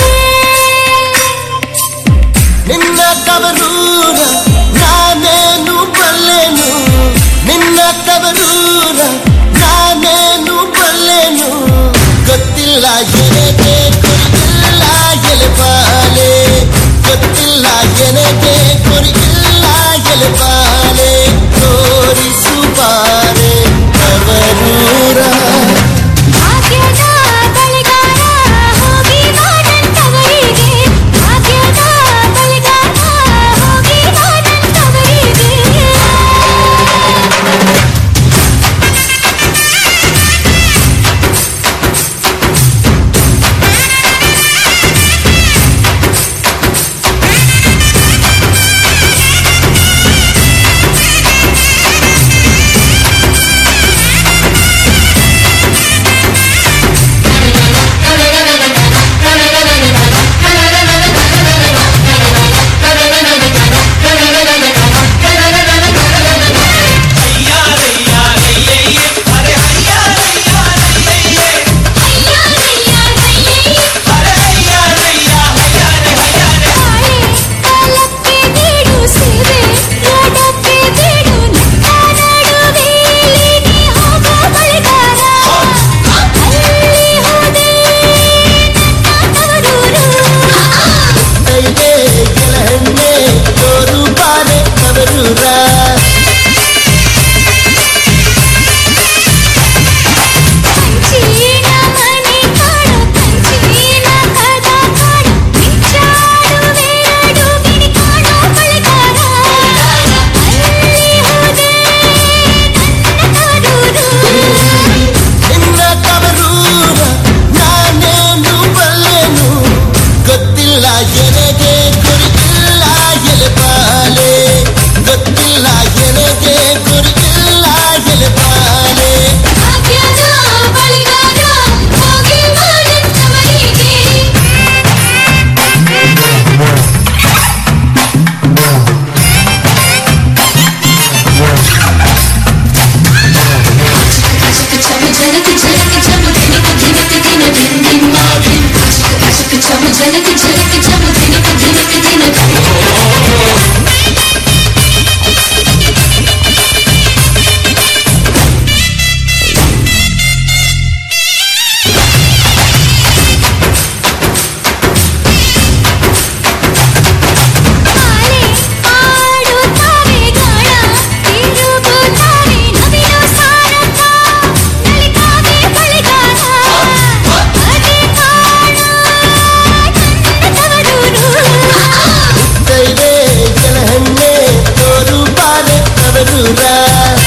ನಿನ್ನ ತವರೂರ ನಾನೇನು ಬಲ್ಲೆನು ನಿನ್ನ ತವರೂರ ನಾನೇನು ಬಲ್ಲೆನು ಗೊತ್ತಿಲ್ಲ ಎನಗೆ ಕೊರಿಗಿಲ್ಲ ಎಲೆಬಾಲೆ ಗೊತ್ತಿಲ್ಲ ಎನಗೆ ಕೊರಿಗಿಲ್ಲ ಎಲೆಬಾಲೆ ತೋರಿಸು ಬಾರೆ ತವರೂರ ಭಾಗ್ಯದ ಬಳಿಗಾರ ಹೋಗಿ ಬಾ ನನ್ನವರಿಗೆ ಭಾಗ್ಯದ ಬಳಿಗಾರ ಹೋಗಿ ಬಾ ನನ್ನವರಿಗೆ ಕಾಲಕ್ಕೆ ನೀಡು ಸೇವೆ ಎಡಕ್ಕೆ ನೀಡು ನನ್ನ ನಡುವೆಯಲ್ಲಿ ನೀ ಹೋಗೋ ಬಳಿಗಾರ ಅಲ್ಲಿ ಹೋದೆ ನನ್ನ ತವರೂರು ಕೈಗೆ ಕೆಳಹಣ್ಣೆ ತೋರು ಬಾರೆ ತವರೂರ ಕಂಚಿನ ಮನೆ ಕಾಣು ಕಂಚಿನ ಕದ ಕಾಣು ಬಿಚ್ಚಾಡುವೆ ಅಡುಗಿಣಿ ಕಾಣೋ ಬಳಿಗಾರ ಅಲ್ಲಿ ಹೋದೆ ನನ್ನ ತವರೂರು ನಿನ್ನ ತವರೂರ ನಾನೇನು ಬಲ್ಲೆನು ಗೊತ್ತಿಲ್ಲ ಎನಗೆ ಕೊರಿಗಿಲ್ಲ ಎಲೆಬಾಲೆ ಗೊತ್ತಿಲ್ಲ ಎನಗೆ ಕೊರಿಗಿಲ್ಲ ಎಲೆಬಾಲೆ ಭಾಗ್ಯದ ಬಳಿಗಾರ ಹೋಗಿ ಬಾ ನನ್ನವರಿಗೆ ಆಡುತ್ತಾವೆ ಗಾಳ ತಿರುಗುತ್ತಾವೆ ನವಿಲು ಸಾರಥ ನಲಿತಾವೆ ಬಳಿಗಾರ ಅದೇ ಕಾಣು ನನ್ನ ತವರೂರು ಕೈಗೆ ಕೆಳಹಣ್ಣೆ ತೋರು ಬಾರೆ ತವರೂರ